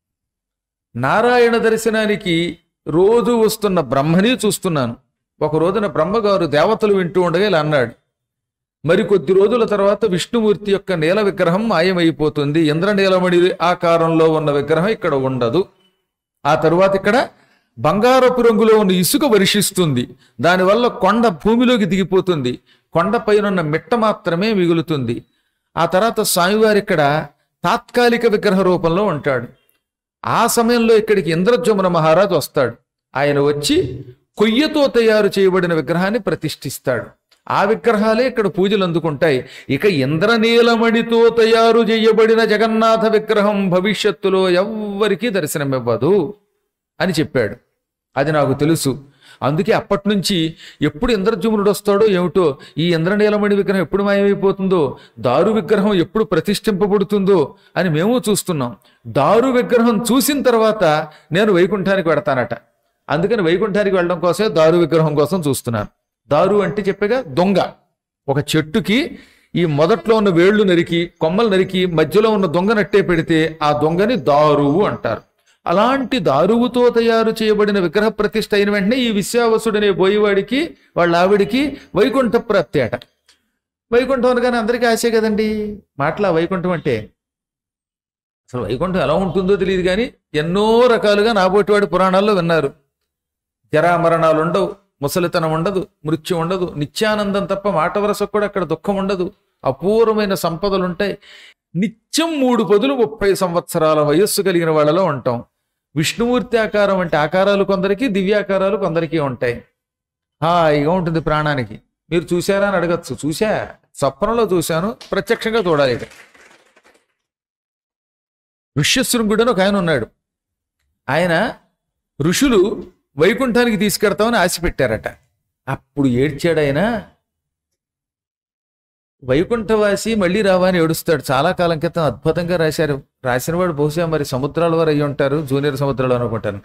నారాయణ దర్శనానికి రోజు వస్తున్న బ్రహ్మని చూస్తున్నాను ఒక రోజున బ్రహ్మగారు దేవతలు వింటూ ఉండగా ఇలా అన్నాడు మరి కొద్ది రోజుల తర్వాత విష్ణుమూర్తి యొక్క నీల విగ్రహం మాయమైపోతుంది ఇంద్రనీలమణి ఆకారంలో ఉన్న విగ్రహం ఇక్కడ ఉండదు ఆ తరువాత ఇక్కడ బంగారపు రంగులో ఉన్న ఇసుక వర్షిస్తుంది దానివల్ల కొండ భూమిలోకి దిగిపోతుంది కొండ పైన ఉన్న మిట్ట మాత్రమే మిగులుతుంది ఆ తర్వాత స్వామివారి ఇక్కడ తాత్కాలిక విగ్రహ రూపంలో ఉంటాడు ఆ సమయంలో ఇక్కడికి ఇంద్రజమున మహారాజు వస్తాడు ఆయన వచ్చి కొయ్యతో తయారు చేయబడిన విగ్రహాన్ని ప్రతిష్ఠిస్తాడు ఆ విగ్రహాలే ఇక్కడ పూజలు అందుకుంటాయి ఇక ఇంద్రనీలమణితో తయారు చేయబడిన జగన్నాథ విగ్రహం భవిష్యత్తులో ఎవ్వరికీ దర్శనమివ్వదు అని చెప్పాడు అది నాకు తెలుసు అందుకే అప్పటి నుంచి ఎప్పుడు ఇంద్రజుమ్నుడు వస్తాడో ఏమిటో ఈ ఇంద్రనీలమణి విగ్రహం ఎప్పుడు మాయమైపోతుందో దారు విగ్రహం ఎప్పుడు ప్రతిష్ఠింపబడుతుందో అని మేము చూస్తున్నాం దారు విగ్రహం చూసిన తర్వాత నేను వైకుంఠానికి వెడతానట అందుకని వైకుంఠానికి వెళ్ళడం కోసమే దారు విగ్రహం కోసం చూస్తున్నాను దారు అంటే చెప్పగా దొంగ ఒక చెట్టుకి ఈ మొదట్లో ఉన్న వేళ్లు నరికి కొమ్మలు నరికి మధ్యలో ఉన్న దొంగ నట్టే పెడితే ఆ దొంగని దారువు అంటారు అలాంటి దారువుతో తయారు చేయబడిన విగ్రహ ప్రతిష్ఠ అయిన వెంటనే ఈ విశ్వావసుడనే బోయివాడికి వాళ్ళ ఆవిడికి వైకుంఠ ప్రాప్తి అట వైకుంఠం అనగానే అందరికీ ఆశే కదండి మాటలా వైకుంఠం అంటే అసలు వైకుంఠం ఎలా ఉంటుందో తెలియదు కానీ ఎన్నో రకాలుగా నాబోటివాడి పురాణాల్లో విన్నారు జరామరణాలు ఉండవు ముసలితనం ఉండదు మృత్యు ఉండదు నిత్యానందం తప్ప మాట వరసకు కూడా అక్కడ దుఃఖం ఉండదు అపూర్వమైన సంపదలు ఉంటాయి నిత్యం మూడు పదులు ముప్పై సంవత్సరాల వయస్సు కలిగిన వాళ్ళలో ఉంటాం విష్ణుమూర్తి ఆకారం అంటే ఆకారాలు కొందరికి దివ్యాకారాలు కొందరికి ఉంటాయి హాయిగా ఉంటుంది ప్రాణానికి మీరు చూశారా అని అడగచ్చు చూసా స్వప్నంలో చూశాను ప్రత్యక్షంగా చూడాలి ఇక ఋష్యశృంగుడు అని ఒక ఆయన ఉన్నాడు ఆయన ఋషులు వైకుంఠానికి తీసుకెడతామని ఆశ పెట్టారట అప్పుడు ఏడ్చాడు ఆయన వైకుంఠవాసి మళ్ళీ రావా అని ఏడుస్తాడు చాలా కాలం క్రితం అద్భుతంగా రాశారు రాసినవాడు బహుశా మరి సముద్రాల వారు అయ్యి ఉంటారు జూనియర్ సముద్రాలు అనుకుంటాను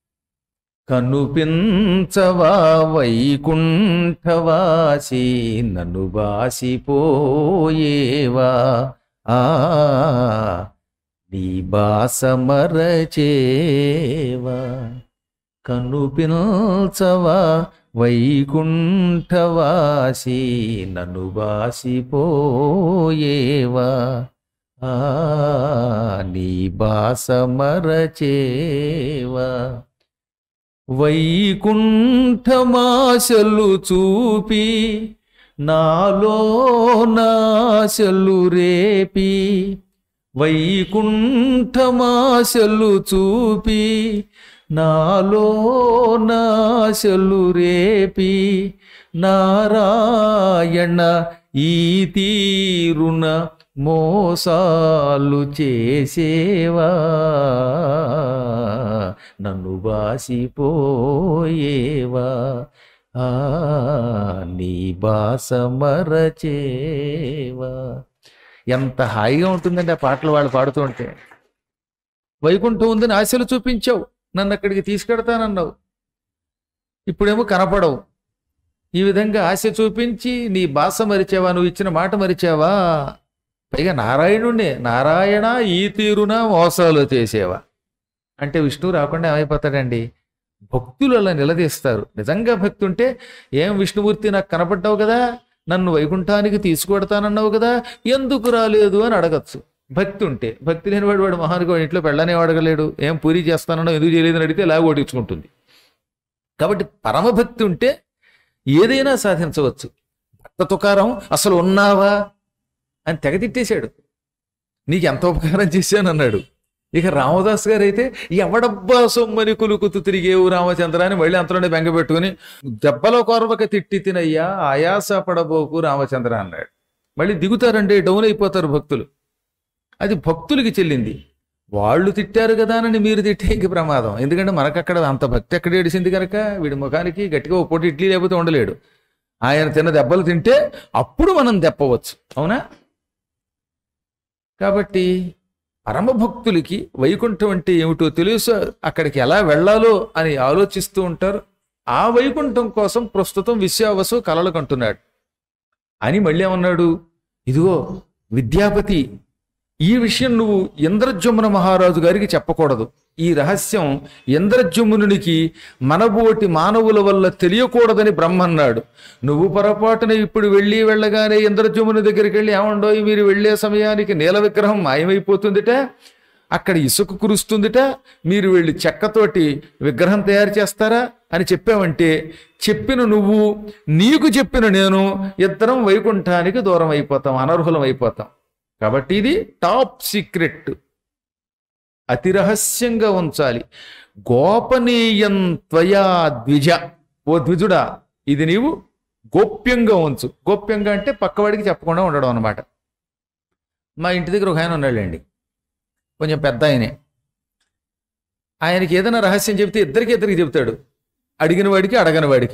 కనుపించవా వైకుంఠవాసి నన్ను బాసిపోయేవా ఆ నీ బాస మరచేవా కనుపించవా వైకుంఠవాసి నన్ను బాసిపోయేవా ఆ నీ బాస మరచేవా వైకుంఠమాశలు చూపి నాలో నాశలు రేపి వైకుంఠమాశలు చూపి నాలో నాశలు రేపి నారాయణ ఈ తీరున మోసాలు చేసేవా నన్ను బాసిపోయేవా ఆ నీ బాస మరచేవా ఎంత హాయిగా ఉంటుందండి ఆ పాటలు వాళ్ళు పాడుతూ ఉంటే వైకుంఠం ఉందని ఆశలు చూపించావు నన్ను అక్కడికి తీసుకెడతానన్నావు ఇప్పుడేమో కనపడవు ఈ విధంగా ఆశ చూపించి నీ భాష మరిచావా నువ్వు ఇచ్చిన మాట మరిచావా పైగా నారాయణుణ్ణే నారాయణ ఈ తీరున మోసాలు చేసేవా అంటే విష్ణువు రాకుండా ఏమైపోతాడండి భక్తులు అలా నిలదీస్తారు నిజంగా భక్తి ఉంటే ఏం విష్ణుమూర్తి నాకు కనపడ్డావు కదా నన్ను వైకుంఠానికి తీసుకువెడతానన్నావు కదా ఎందుకు రాలేదు అని అడగచ్చు భక్తి ఉంటే భక్తి లేనివాడు వాడు మహానుగా వాడి ఇంట్లో పెళ్ళనే అడగలేడు ఏం పూరి చేస్తానో ఎందుకు చేయలేదని అడిగితే లాగ ఓడించుకుంటుంది కాబట్టి పరమభక్తి ఉంటే ఏదైనా సాధించవచ్చు భక్త తుకారం అసలు ఉన్నావా అని తెగ తిట్టేశాడు నీకు ఎంత ఉపకారం చేశానన్నాడు ఇక రామదాస్ గారు అయితే ఎవడబ్బా సొమ్మని కులుకుతూ తిరిగేవు రామచంద్ర అని మళ్ళీ అంతలోనే బెంగ పెట్టుకుని దెబ్బల కొరవక తిట్టి తినయ్యా ఆయాస పడబోకు రామచంద్ర అన్నాడు మళ్ళీ దిగుతారండి డౌన్ అయిపోతారు భక్తులు అది భక్తులకి చెల్లింది వాళ్ళు తిట్టారు కదా అని మీరు తిట్టే ఇంక ప్రమాదం ఎందుకంటే మనకు అక్కడ అంత భక్తి ఎక్కడ ఏడిసింది కనుక వీడి ముఖానికి గట్టిగా ఒక పూట ఇడ్లీ లేకపోతే ఉండలేడు ఆయన తిన్న దెబ్బలు తింటే అప్పుడు మనం దెప్పవచ్చు అవునా కాబట్టి పరమభక్తులకి వైకుంఠం అంటే ఏమిటో తెలుసు అక్కడికి ఎలా వెళ్ళాలో అని ఆలోచిస్తూ ఉంటారు ఆ వైకుంఠం కోసం ప్రస్తుతం విశ్వావసు కలలు కంటున్నాడు అని మళ్ళీ ఏమన్నాడు ఇదిగో విద్యాపతి ఈ విషయం నువ్వు ఇంద్రజమున మహారాజు గారికి చెప్పకూడదు ఈ రహస్యం ఇంద్రజమునునికి మనబోటి మానవుల వల్ల తెలియకూడదని బ్రహ్మ అన్నాడు నువ్వు పొరపాటున ఇప్పుడు వెళ్ళి వెళ్ళగానే ఇంద్రజముని దగ్గరికి వెళ్ళి ఏమండో మీరు వెళ్ళే సమయానికి నీల విగ్రహం మాయమైపోతుందిట అక్కడ ఇసుక కురుస్తుందిట మీరు వెళ్ళి చెక్కతోటి విగ్రహం తయారు చేస్తారా అని చెప్పావంటే చెప్పిన నువ్వు నీకు చెప్పిన నేను ఇద్దరం వైకుంఠానికి దూరం అయిపోతాం అనర్హులం అయిపోతాం కాబట్టి ఇది టాప్ సీక్రెట్ అతి రహస్యంగా ఉంచాలి గోపనీయం త్వయా ద్విజ ఓ ద్విజుడా ఇది నీవు గోప్యంగా ఉంచు గోప్యంగా అంటే పక్కవాడికి చెప్పకుండా ఉండడం అనమాట మా ఇంటి దగ్గర ఒక ఆయన ఉన్నాడండి కొంచెం పెద్ద ఆయనే ఆయనకి ఏదైనా రహస్యం చెప్తే ఇద్దరికి ఇద్దరికి చెప్తాడు అడిగిన వాడికి అడగని వాడికి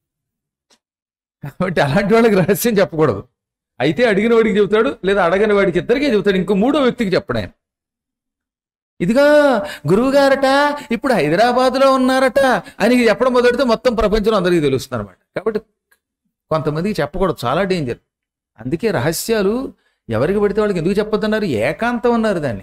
కాబట్టి అలాంటి వాళ్ళకి రహస్యం చెప్పకూడదు అయితే అడిగిన వాడికి చెబుతాడు లేదా అడగని వాడికి ఇద్దరికే చెబుతాడు ఇంకో మూడో వ్యక్తికి చెప్పడు ఆయన ఇదిగా గురువుగారట ఇప్పుడు హైదరాబాద్లో ఉన్నారట అని చెప్పడం మొదలెడితే మొత్తం ప్రపంచంలో అందరికీ తెలుస్తుంది అనమాట కాబట్టి కొంతమందికి చెప్పకూడదు చాలా డేంజర్ అందుకే రహస్యాలు ఎవరికి పడితే వాళ్ళకి ఎందుకు చెప్పొద్దన్నారు ఏకాంతం అన్నారు దాన్ని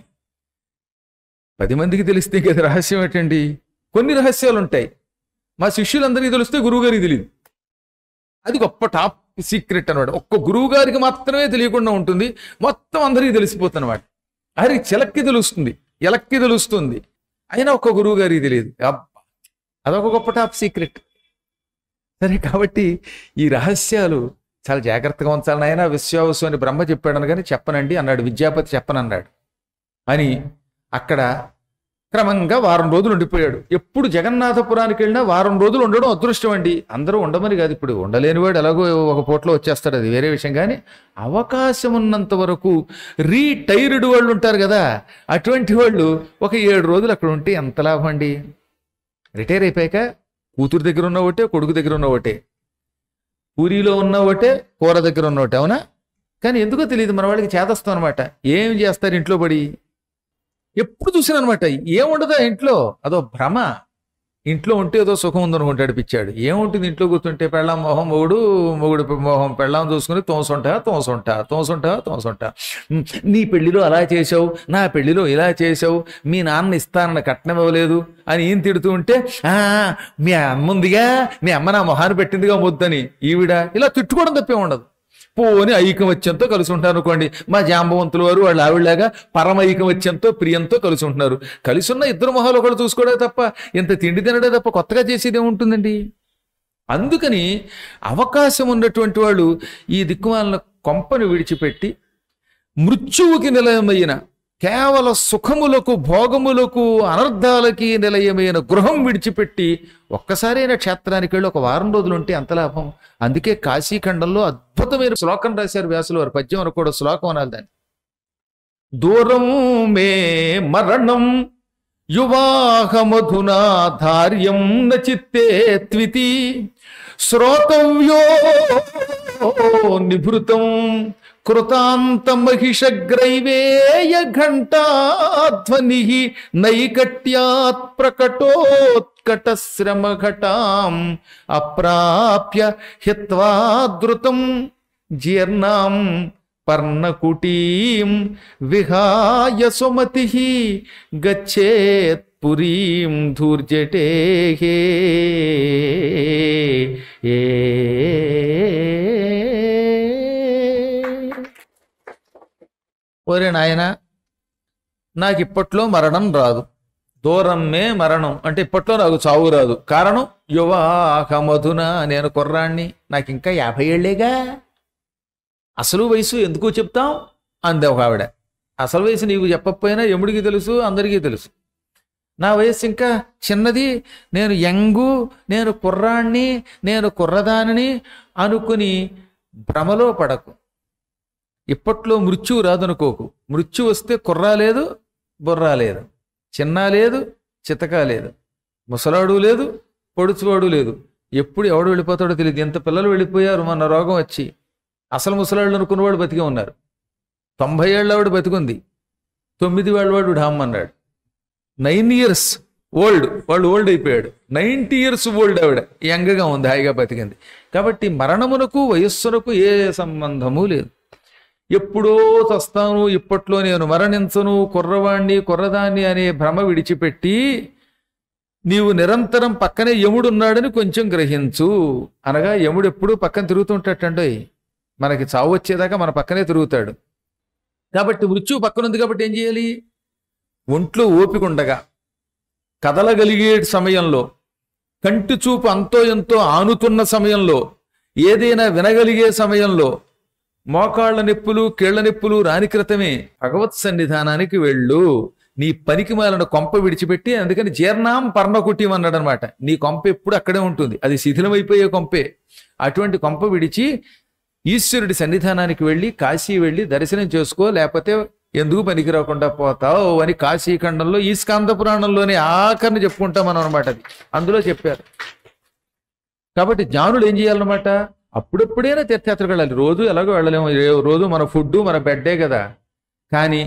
పది మందికి తెలిస్తే కదా రహస్యం ఏంటండి కొన్ని రహస్యాలు ఉంటాయి మా శిష్యులందరికీ తెలిస్తే గురువుగారికి తెలియదు అది గొప్ప టాప్ సీక్రెట్ అనమాట ఒక్క గురువు గారికి మాత్రమే తెలియకుండా ఉంటుంది మొత్తం అందరికీ తెలిసిపోతుంది అనమాట అది చిలక్కి తెలుస్తుంది ఎలక్కి తెలుస్తుంది అయినా ఒక్క గురువు గారికి తెలియదు అబ్బా అదొక గొప్ప టాప్ సీక్రెట్ సరే కాబట్టి ఈ రహస్యాలు చాలా జాగ్రత్తగా ఉంచాలని ఆయన విశ్వావసు అని బ్రహ్మ చెప్పాడని కానీ చెప్పనండి అన్నాడు విద్యాపతి చెప్పనన్నాడు అని అక్కడ క్రమంగా వారం రోజులు ఉండిపోయాడు ఎప్పుడు జగన్నాథపురానికి వెళ్ళినా వారం రోజులు ఉండడం అదృష్టం అండి అందరూ ఉండమని కాదు ఇప్పుడు ఉండలేనివాడు ఎలాగో ఒక పూటలో వచ్చేస్తాడు అది వేరే విషయం కానీ అవకాశం ఉన్నంత వరకు రీటైర్డ్ వాళ్ళు ఉంటారు కదా అటువంటి వాళ్ళు ఒక ఏడు రోజులు అక్కడ ఉంటే ఎంత లాభం అండి రిటైర్ అయిపోయాక కూతురు దగ్గర ఉన్న ఒకటే కొడుకు దగ్గర ఉన్న ఒకటే పూరిలో ఉన్న ఒకటే కూర దగ్గర ఉన్న ఒకటే అవునా కానీ ఎందుకో తెలియదు మన వాళ్ళకి చేదస్తాం అనమాట ఏం చేస్తారు ఇంట్లో పడి ఎప్పుడు చూసిన అనమాట ఏముండదా ఇంట్లో అదో భ్రమ ఇంట్లో ఉంటే ఏదో సుఖం ఉందనుకుంటాడు పిచ్చాడు ఏముంటుంది ఇంట్లో కూర్చుంటే పెళ్ళాం మొహం మొగుడు మొగుడు మొహం పెళ్ళాం చూసుకుని తోసుంటా తోసుంటా తోసుంటా తోసుంటా ఉమ్, నీ పెళ్లిలో అలా చేసావు నా పెళ్లిలో ఇలా చేసావు మీ నాన్న ఇస్తానన్న కట్నం ఇవ్వలేదు అని ఈయన తిడుతూ ఉంటే "ఆ, మీ అమ్మ ఉందిగా మీ అమ్మ నా మొహాన్ని పెట్టిందిగా ముద్దని ఈవిడ ఇలా తిట్టుకోవడం తప్పే ఉండదు పోని ఐకమత్యంతో కలిసి ఉంటారు అనుకోండి మా జాంబవంతుల వారు వాళ్ళ ఆవిడలాగా పరమ ఐకమత్యంతో ప్రియంతో కలిసి ఉంటున్నారు కలిసి ఉన్న ఇద్దరు మొహాలు ఒకళ్ళు చూసుకోవడే తప్ప ఇంత తిండి తినడే తప్ప కొత్తగా చేసేది ఏముంటుందండి అందుకని అవకాశం ఉన్నటువంటి వాళ్ళు ఈ దిక్కుమాలిన కొంపను విడిచిపెట్టి మృత్యువుకి నిలయమైన కేవల సుఖములకు భోగములకు అనర్థాలకి నిలయమైన గృహం విడిచిపెట్టి ఒక్కసారైన క్షేత్రానికి వెళ్ళి ఒక వారం రోజులు ఉంటే అంత లాభం అందుకే కాశీఖండంలో అద్భుతమైన శ్లోకం రాశారు వ్యాసులు వారు పద్యం అనుకోవడం శ్లోకం అనాలి దాన్ని దూరం మే మరణం యువాహమధునా ధార్యం నచిత్తే త్వితి శ్రోతవ్యో నిభృతం కృతాంతమహిషగ్రైవేయ ఘంటాధ్వని నైకట్యాత్ ప్రకటోత్కట శ్రమఘటాం అప్రాప్య హిత్వా ద్రుతం జీర్ణాం పర్ణకుటీం విహాయ సుమతి గచ్చేత్ పురీం ధూర్జటే ఏ ఒరే నాయన నాకు ఇప్పట్లో మరణం రాదు దూరమ్మే మరణం అంటే ఇప్పట్లో నాకు చావు రాదు కారణం యువాహమధున నేను కుర్రాణ్ణి నాకు ఇంకా యాభై ఏళ్ళేగా అసలు వయసు ఎందుకు చెప్తాం అందే ఒక ఆవిడ అసలు వయసు నీకు చెప్పకపోయినా ఎముడికి తెలుసు అందరికీ తెలుసు నా వయస్సు ఇంకా చిన్నది నేను యంగు నేను కుర్రాణ్ణి నేను కుర్రదానిని అనుకుని భ్రమలో పడకు ఇప్పట్లో మృత్యువు రాదనుకోకు మృత్యు వస్తే కుర్రా లేదు బుర్రా లేదు చిన్న లేదు చితక లేదు ముసలాడు లేదు పొడుచువాడు లేదు ఎప్పుడు ఎవడు వెళ్ళిపోతాడో తెలియదు ఎంత పిల్లలు వెళ్ళిపోయారు మన రోగం వచ్చి అసలు ముసలాళ్ళు అనుకున్నవాడు బతికే ఉన్నారు తొంభై ఏళ్ళ ఆవిడ బతికుంది తొమ్మిది వాళ్ళ వాడు ఢామ్ అన్నాడు నైన్ ఇయర్స్ ఓల్డ్ వాళ్ళు ఓల్డ్ అయిపోయాడు నైంటీ ఇయర్స్ ఓల్డ్ ఆవిడ యంగ్గా ఉంది హాయిగా బతికింది కాబట్టి మరణమునకు వయస్సునకు ఏ సంబంధము లేదు ఎప్పుడో చస్తాను ఇప్పట్లో నేను మరణించను కుర్రవాణ్ణి కుర్రదాన్ని అనే భ్రమ విడిచిపెట్టి నీవు నిరంతరం పక్కనే యముడున్నాడని కొంచెం గ్రహించు అనగా యముడు ఎప్పుడూ పక్కన తిరుగుతుంటాటండి మనకి చావు వచ్చేదాకా మన పక్కనే తిరుగుతాడు కాబట్టి మృత్యువు పక్కన ఉంది కాబట్టి ఏం చేయాలి ఒంట్లో ఓపిక ఉండగా కదలగలిగే సమయంలో కంటి చూపు అంతో ఎంతో ఆనుతున్న సమయంలో ఏదైనా వినగలిగే సమయంలో మోకాళ్ళ నొప్పులు కీళ్ల నొప్పులు రాని క్రితమే భగవత్ సన్నిధానానికి వెళ్ళు నీ పనికి మాలిన కొంప విడిచిపెట్టి అందుకని జీర్ణాం పర్ణకుటీం అన్నాడు అనమాట నీ కొంప ఎప్పుడు అక్కడే ఉంటుంది అది శిథిలమైపోయే కొంపే అటువంటి కొంప విడిచి ఈశ్వరుడి సన్నిధానానికి వెళ్ళి కాశీ వెళ్ళి దర్శనం చేసుకో లేకపోతే ఎందుకు పనికి రాకుండా పోతావు అని కాశీఖండంలో ఈ స్కాంద పురాణంలోనే ఆఖరిని చెప్పుకుంటాం మనం అనమాట అది అందులో చెప్పారు కాబట్టి జ్ఞానులు ఏం చేయాలన్నమాట అప్పుడప్పుడైనా తీర్థయాత్రకు వెళ్ళాలి రోజు ఎలాగో వెళ్ళలేము ఏ- రోజు మన ఫుడ్ మన బెడ్డే కదా కానీ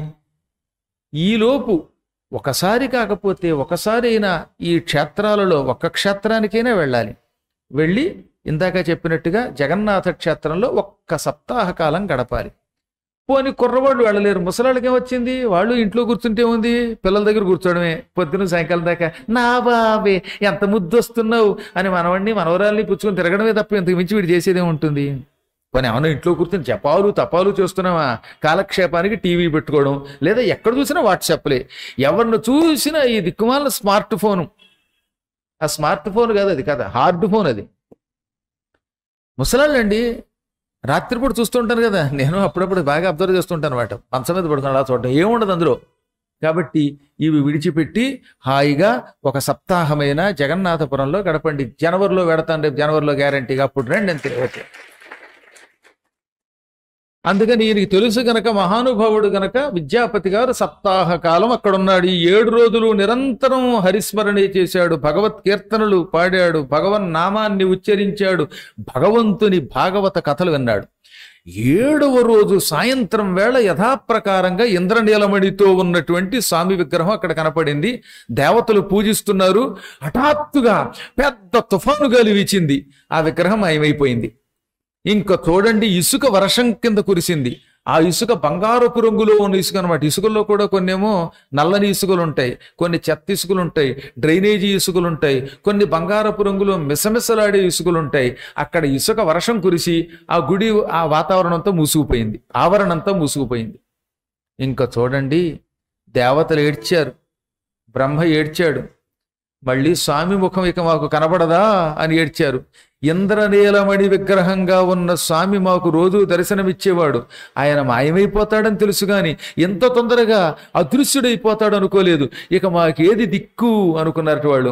ఈలోపు ఒకసారి కాకపోతే ఒకసారి అయినా ఈ క్షేత్రాలలో ఒక్క క్షేత్రానికైనా వెళ్ళాలి వెళ్ళి ఇందాక చెప్పినట్టుగా జగన్నాథ క్షేత్రంలో ఒక్క సప్తాహ కాలం గడపాలి పోని కుర్రవాళ్ళు వెళ్ళలేరు ముసలాళ్ళకి ఏమొచ్చింది వాళ్ళు ఇంట్లో కూర్చుంటే ఉంది పిల్లల దగ్గర కూర్చోవడమే పొద్దున సాయంకాలం దాకా నా బాబే ఎంత ముద్దు వస్తున్నావు అని మనవాడిని మనవరాల్ని పుచ్చుకొని తిరగడమే తప్ప ఇంతకు మించి వీడు చేసేదే ఉంటుంది పోనీ ఏమన్నా ఇంట్లో కూర్చొని జపాలు తపాలు చేస్తున్నావా కాలక్షేపానికి టీవీ పెట్టుకోవడం లేదా ఎక్కడ చూసినా వాట్సాప్లే ఎవరిని చూసినా ఈ దిక్కుమాల స్మార్ట్ ఫోను ఆ స్మార్ట్ ఫోన్ కాదు అది కదా హార్డ్ ఫోన్ అది ముసలాళ్ళండి రాత్రిపూట చూస్తుంటాను కదా నేను అప్పుడప్పుడు బాగా అబ్జర్వ్ చేస్తుంటాను అనమాట మంచం మీద పడుతున్నాడు అలా చూడటం ఏముండదు అందులో కాబట్టి ఇవి విడిచిపెట్టి హాయిగా ఒక సప్తాహమైన జగన్నాథపురంలో గడపండి జనవరిలో పెడతాను రేపు జనవరిలో గ్యారంటీగా అప్పుడు రండి అంతే ఓకే అందుకని ఈయనకి తెలుసు గనక మహానుభావుడు గనక విద్యాపతి గారు సప్తాహ కాలం అక్కడ ఉన్నాడు ఈ ఏడు రోజులు నిరంతరం హరిస్మరణే చేశాడు భగవత్ కీర్తనలు పాడాడు భగవన్ నామాన్ని ఉచ్చరించాడు భగవంతుని భాగవత కథలు విన్నాడు ఏడవ రోజు సాయంత్రం వేళ యథాప్రకారంగా ఇంద్రనీలమణితో ఉన్నటువంటి స్వామి విగ్రహం అక్కడ కనపడింది దేవతలు పూజిస్తున్నారు హఠాత్తుగా పెద్ద తుఫాను గాలి వీచింది ఆ విగ్రహం మాయమైపోయింది ఇంకా చూడండి ఇసుక వర్షం కింద కురిసింది ఆ ఇసుక బంగారపు రంగులో ఉన్న ఇసుక అనమాట ఇసుకల్లో కూడా కొన్నేమో నల్లని ఇసుకలు ఉంటాయి కొన్ని చెత్త ఇసుకలు ఉంటాయి డ్రైనేజీ ఇసుకలు ఉంటాయి కొన్ని బంగారపు రంగులో మిసమిసలాడే ఇసుకలు ఉంటాయి అక్కడ ఇసుక వర్షం కురిసి ఆ గుడి ఆ వాతావరణంతో మూసుకుపోయింది ఆవరణంతా మూసుకుపోయింది ఇంకా చూడండి దేవతలు ఏడ్చారు బ్రహ్మ ఏడ్చాడు మళ్ళీ స్వామి ముఖం ఇక మాకు కనబడదా అని ఏడ్చారు ఇంద్రనీలమణి విగ్రహంగా ఉన్న స్వామి మాకు రోజు దర్శనమిచ్చేవాడు ఆయన మాయమైపోతాడని తెలుసు గాని ఎంత తొందరగా అదృశ్యుడైపోతాడు అనుకోలేదు ఇక మాకేది దిక్కు అనుకున్నారు వాళ్ళు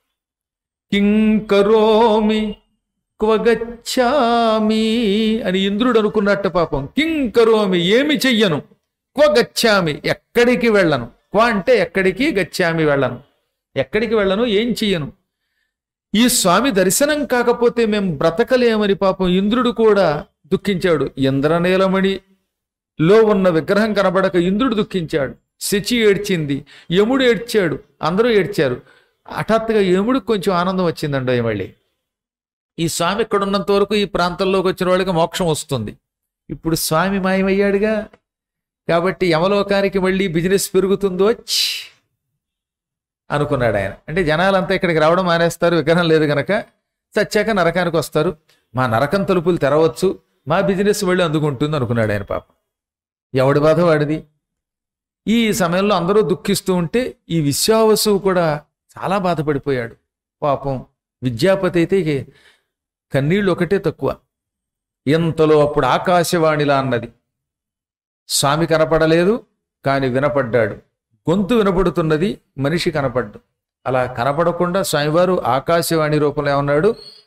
కింకరోమి క్వగచ్చామి అని ఇంద్రుడు అనుకున్నట్ట పాపం కింకరోమి ఏమి చెయ్యను క్వగచ్చామి ఎక్కడికి వెళ్ళను క్వ అంటే ఎక్కడికి గచ్చామి వెళ్ళను ఎక్కడికి వెళ్ళను ఏం చెయ్యను ఈ స్వామి దర్శనం కాకపోతే మేము బ్రతకలేమని పాపం ఇంద్రుడు కూడా దుఃఖించాడు ఇంద్రనీలమణి లో ఉన్న విగ్రహం కనబడక ఇంద్రుడు దుఃఖించాడు శచి ఏడ్చింది యముడు ఏడ్చాడు అందరూ ఏడ్చారు హఠాత్తుగా యముడికి కొంచెం ఆనందం వచ్చిందండి మళ్ళీ ఈ స్వామి ఇక్కడ ఉన్నంత వరకు ఈ ప్రాంతంలోకి వచ్చిన వాళ్ళకి మోక్షం వస్తుంది ఇప్పుడు స్వామి మాయమయ్యాడుగా కాబట్టి యమలోకానికి మళ్ళీ బిజినెస్ పెరుగుతుందో ఛ్ అనుకున్నాడు ఆయన అంటే జనాలంతా ఇక్కడికి రావడం మానేస్తారు విగ్రహం లేదు గనక చచ్చాక నరకానికి వస్తారు మా నరకం తలుపులు తెరవచ్చు మా బిజినెస్ వెళ్ళి అందుకుంటుంది అనుకున్నాడు ఆయన పాపం ఎవడి బాధ వాడిది ఈ సమయంలో అందరూ దుఃఖిస్తూ ఉంటే ఈ విశ్వావసువు కూడా చాలా బాధపడిపోయాడు పాపం విద్యాపతి అయితే ఇక కన్నీళ్ళు ఒకటే తక్కువ ఇంతలో అప్పుడు ఆకాశవాణిలా అన్నది స్వామి కనపడలేదు కాని వినపడ్డాడు గొంతు వినపడుతున్నది మనిషి కనపడ్డు అలా కనపడకుండా స్వామివారు ఆకాశవాణి రూపంలో ఏమన్నాడు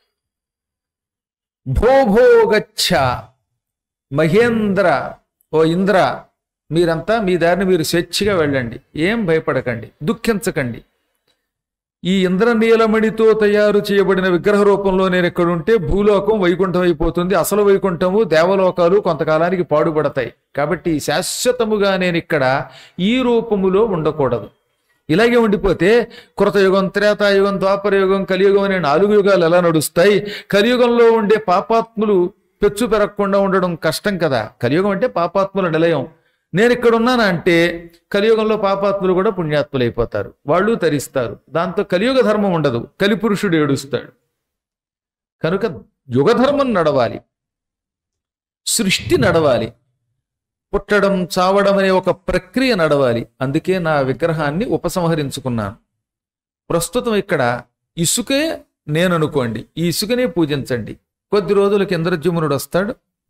భోభోగచ్చ మహేంద్ర ఓ ఇంద్ర మీరంతా మీ దారిని మీరు స్వేచ్ఛగా వెళ్ళండి ఏం భయపడకండి దుఃఖించకండి ఈ ఇంద్రనీలమణితో తయారు చేయబడిన విగ్రహ రూపంలో నేను ఎక్కడుంటే భూలోకం వైకుంఠం అయిపోతుంది అసలు వైకుంఠము దేవలోకాలు కొంతకాలానికి పాడుపడతాయి కాబట్టి శాశ్వతముగా నేను ఇక్కడ ఈ రూపములో ఉండకూడదు ఇలాగే ఉండిపోతే కృతయుగం త్రేతాయుగం ద్వాపరయుగం కలియుగం అనే నాలుగు యుగాలు ఎలా నడుస్తాయి కలియుగంలో ఉండే పాపాత్ములు పెచ్చు పెరగకుండా ఉండడం కష్టం కదా కలియుగం అంటే పాపాత్ముల నిలయం నేను ఇక్కడ ఉన్నానా అంటే కలియుగంలో పాపాత్ములు కూడా పుణ్యాత్ములు అయిపోతారు వాళ్ళు తరిస్తారు దాంతో కలియుగ ధర్మం ఉండదు కలిపురుషుడు ఏడుస్తాడు కనుక యుగధర్మం నడవాలి సృష్టి నడవాలి పుట్టడం చావడం అనే ఒక ప్రక్రియ నడవాలి అందుకే నా విగ్రహాన్ని ఉపసంహరించుకున్నాను ప్రస్తుతం ఇక్కడ ఇసుకే నేను అనుకోండి ఈ ఇసుకనే పూజించండి కొద్ది రోజులకి ఇంద్రజుమ్నుడు వస్తాడు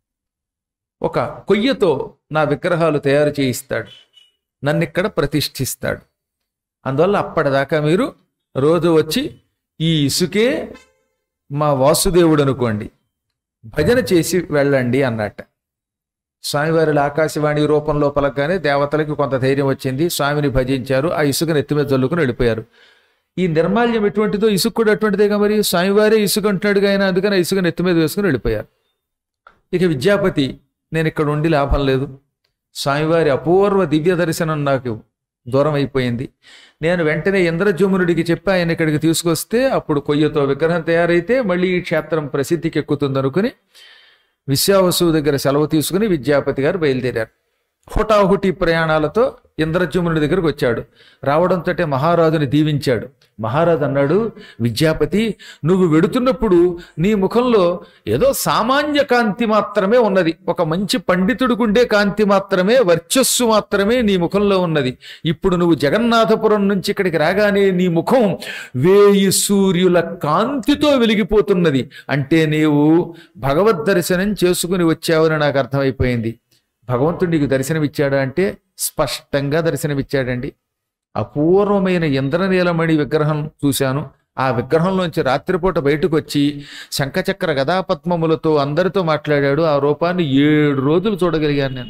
ఒక కొయ్యతో నా విగ్రహాలు తయారు చేయిస్తాడు నన్ను ఇక్కడ ప్రతిష్ఠిస్తాడు అందువల్ల అప్పటిదాకా మీరు రోజు వచ్చి ఈ ఇసుకే మా వాసుదేవుడు అనుకోండి భజన చేసి వెళ్ళండి అన్నట్ట స్వామివారి ఆకాశవాణి రూపంలో పలకగానే దేవతలకి కొంత ధైర్యం వచ్చింది స్వామిని భజించారు ఆ ఇసుకని ఎత్తి మీద జల్లుకుని వెళ్ళిపోయారు ఈ నిర్మాల్యం ఎటువంటిదో ఇసుక కూడా అటువంటిదేగా మరి స్వామివారే ఇసుక అంటున్నాడుగా ఆయన అందుకని ఆ ఇసుకని ఎత్తి మీద వేసుకుని వెళ్ళిపోయారు ఇక విద్యాపతి నేను ఇక్కడ ఉండి లాభం లేదు స్వామివారి అపూర్వ దివ్య దర్శనం నాకు దూరం అయిపోయింది నేను వెంటనే ఇంద్రజమునుడికి చెప్పి ఆయన ఇక్కడికి తీసుకొస్తే అప్పుడు కొయ్యతో విగ్రహం తయారైతే మళ్ళీ ఈ క్షేత్రం ప్రసిద్ధికి ఎక్కుతుంది అనుకుని విశ్వావసు దగ్గర సెలవు తీసుకుని విద్యాపతి గారు బయలుదేరారు హుటాహుటి ప్రయాణాలతో ఇంద్రజమునుడి దగ్గరకు వచ్చాడు రావడంతో మహారాజుని దీవించాడు మహారాజు అన్నాడు విద్యాపతి నువ్వు వెడుతున్నప్పుడు నీ ముఖంలో ఏదో సామాన్య కాంతి మాత్రమే ఉన్నది ఒక మంచి పండితుడికుండే కాంతి మాత్రమే వర్చస్సు మాత్రమే నీ ముఖంలో ఉన్నది ఇప్పుడు నువ్వు జగన్నాథపురం నుంచి ఇక్కడికి రాగానే నీ ముఖం వేయి సూర్యుల కాంతితో వెలిగిపోతున్నది అంటే నీవు భగవద్ దర్శనం చేసుకుని వచ్చావని నాకు అర్థమైపోయింది భగవంతుడు నీకు దర్శనమిచ్చాడా అంటే స్పష్టంగా దర్శనమిచ్చాడండి అపూర్వమైన ఇంద్రనీలమణి విగ్రహం చూశాను ఆ విగ్రహంలోంచి రాత్రిపూట బయటకు వచ్చి శంఖచక్ర గదాపద్మములతో అందరితో మాట్లాడాడు ఆ రూపాన్ని ఏడు రోజులు చూడగలిగాను నేను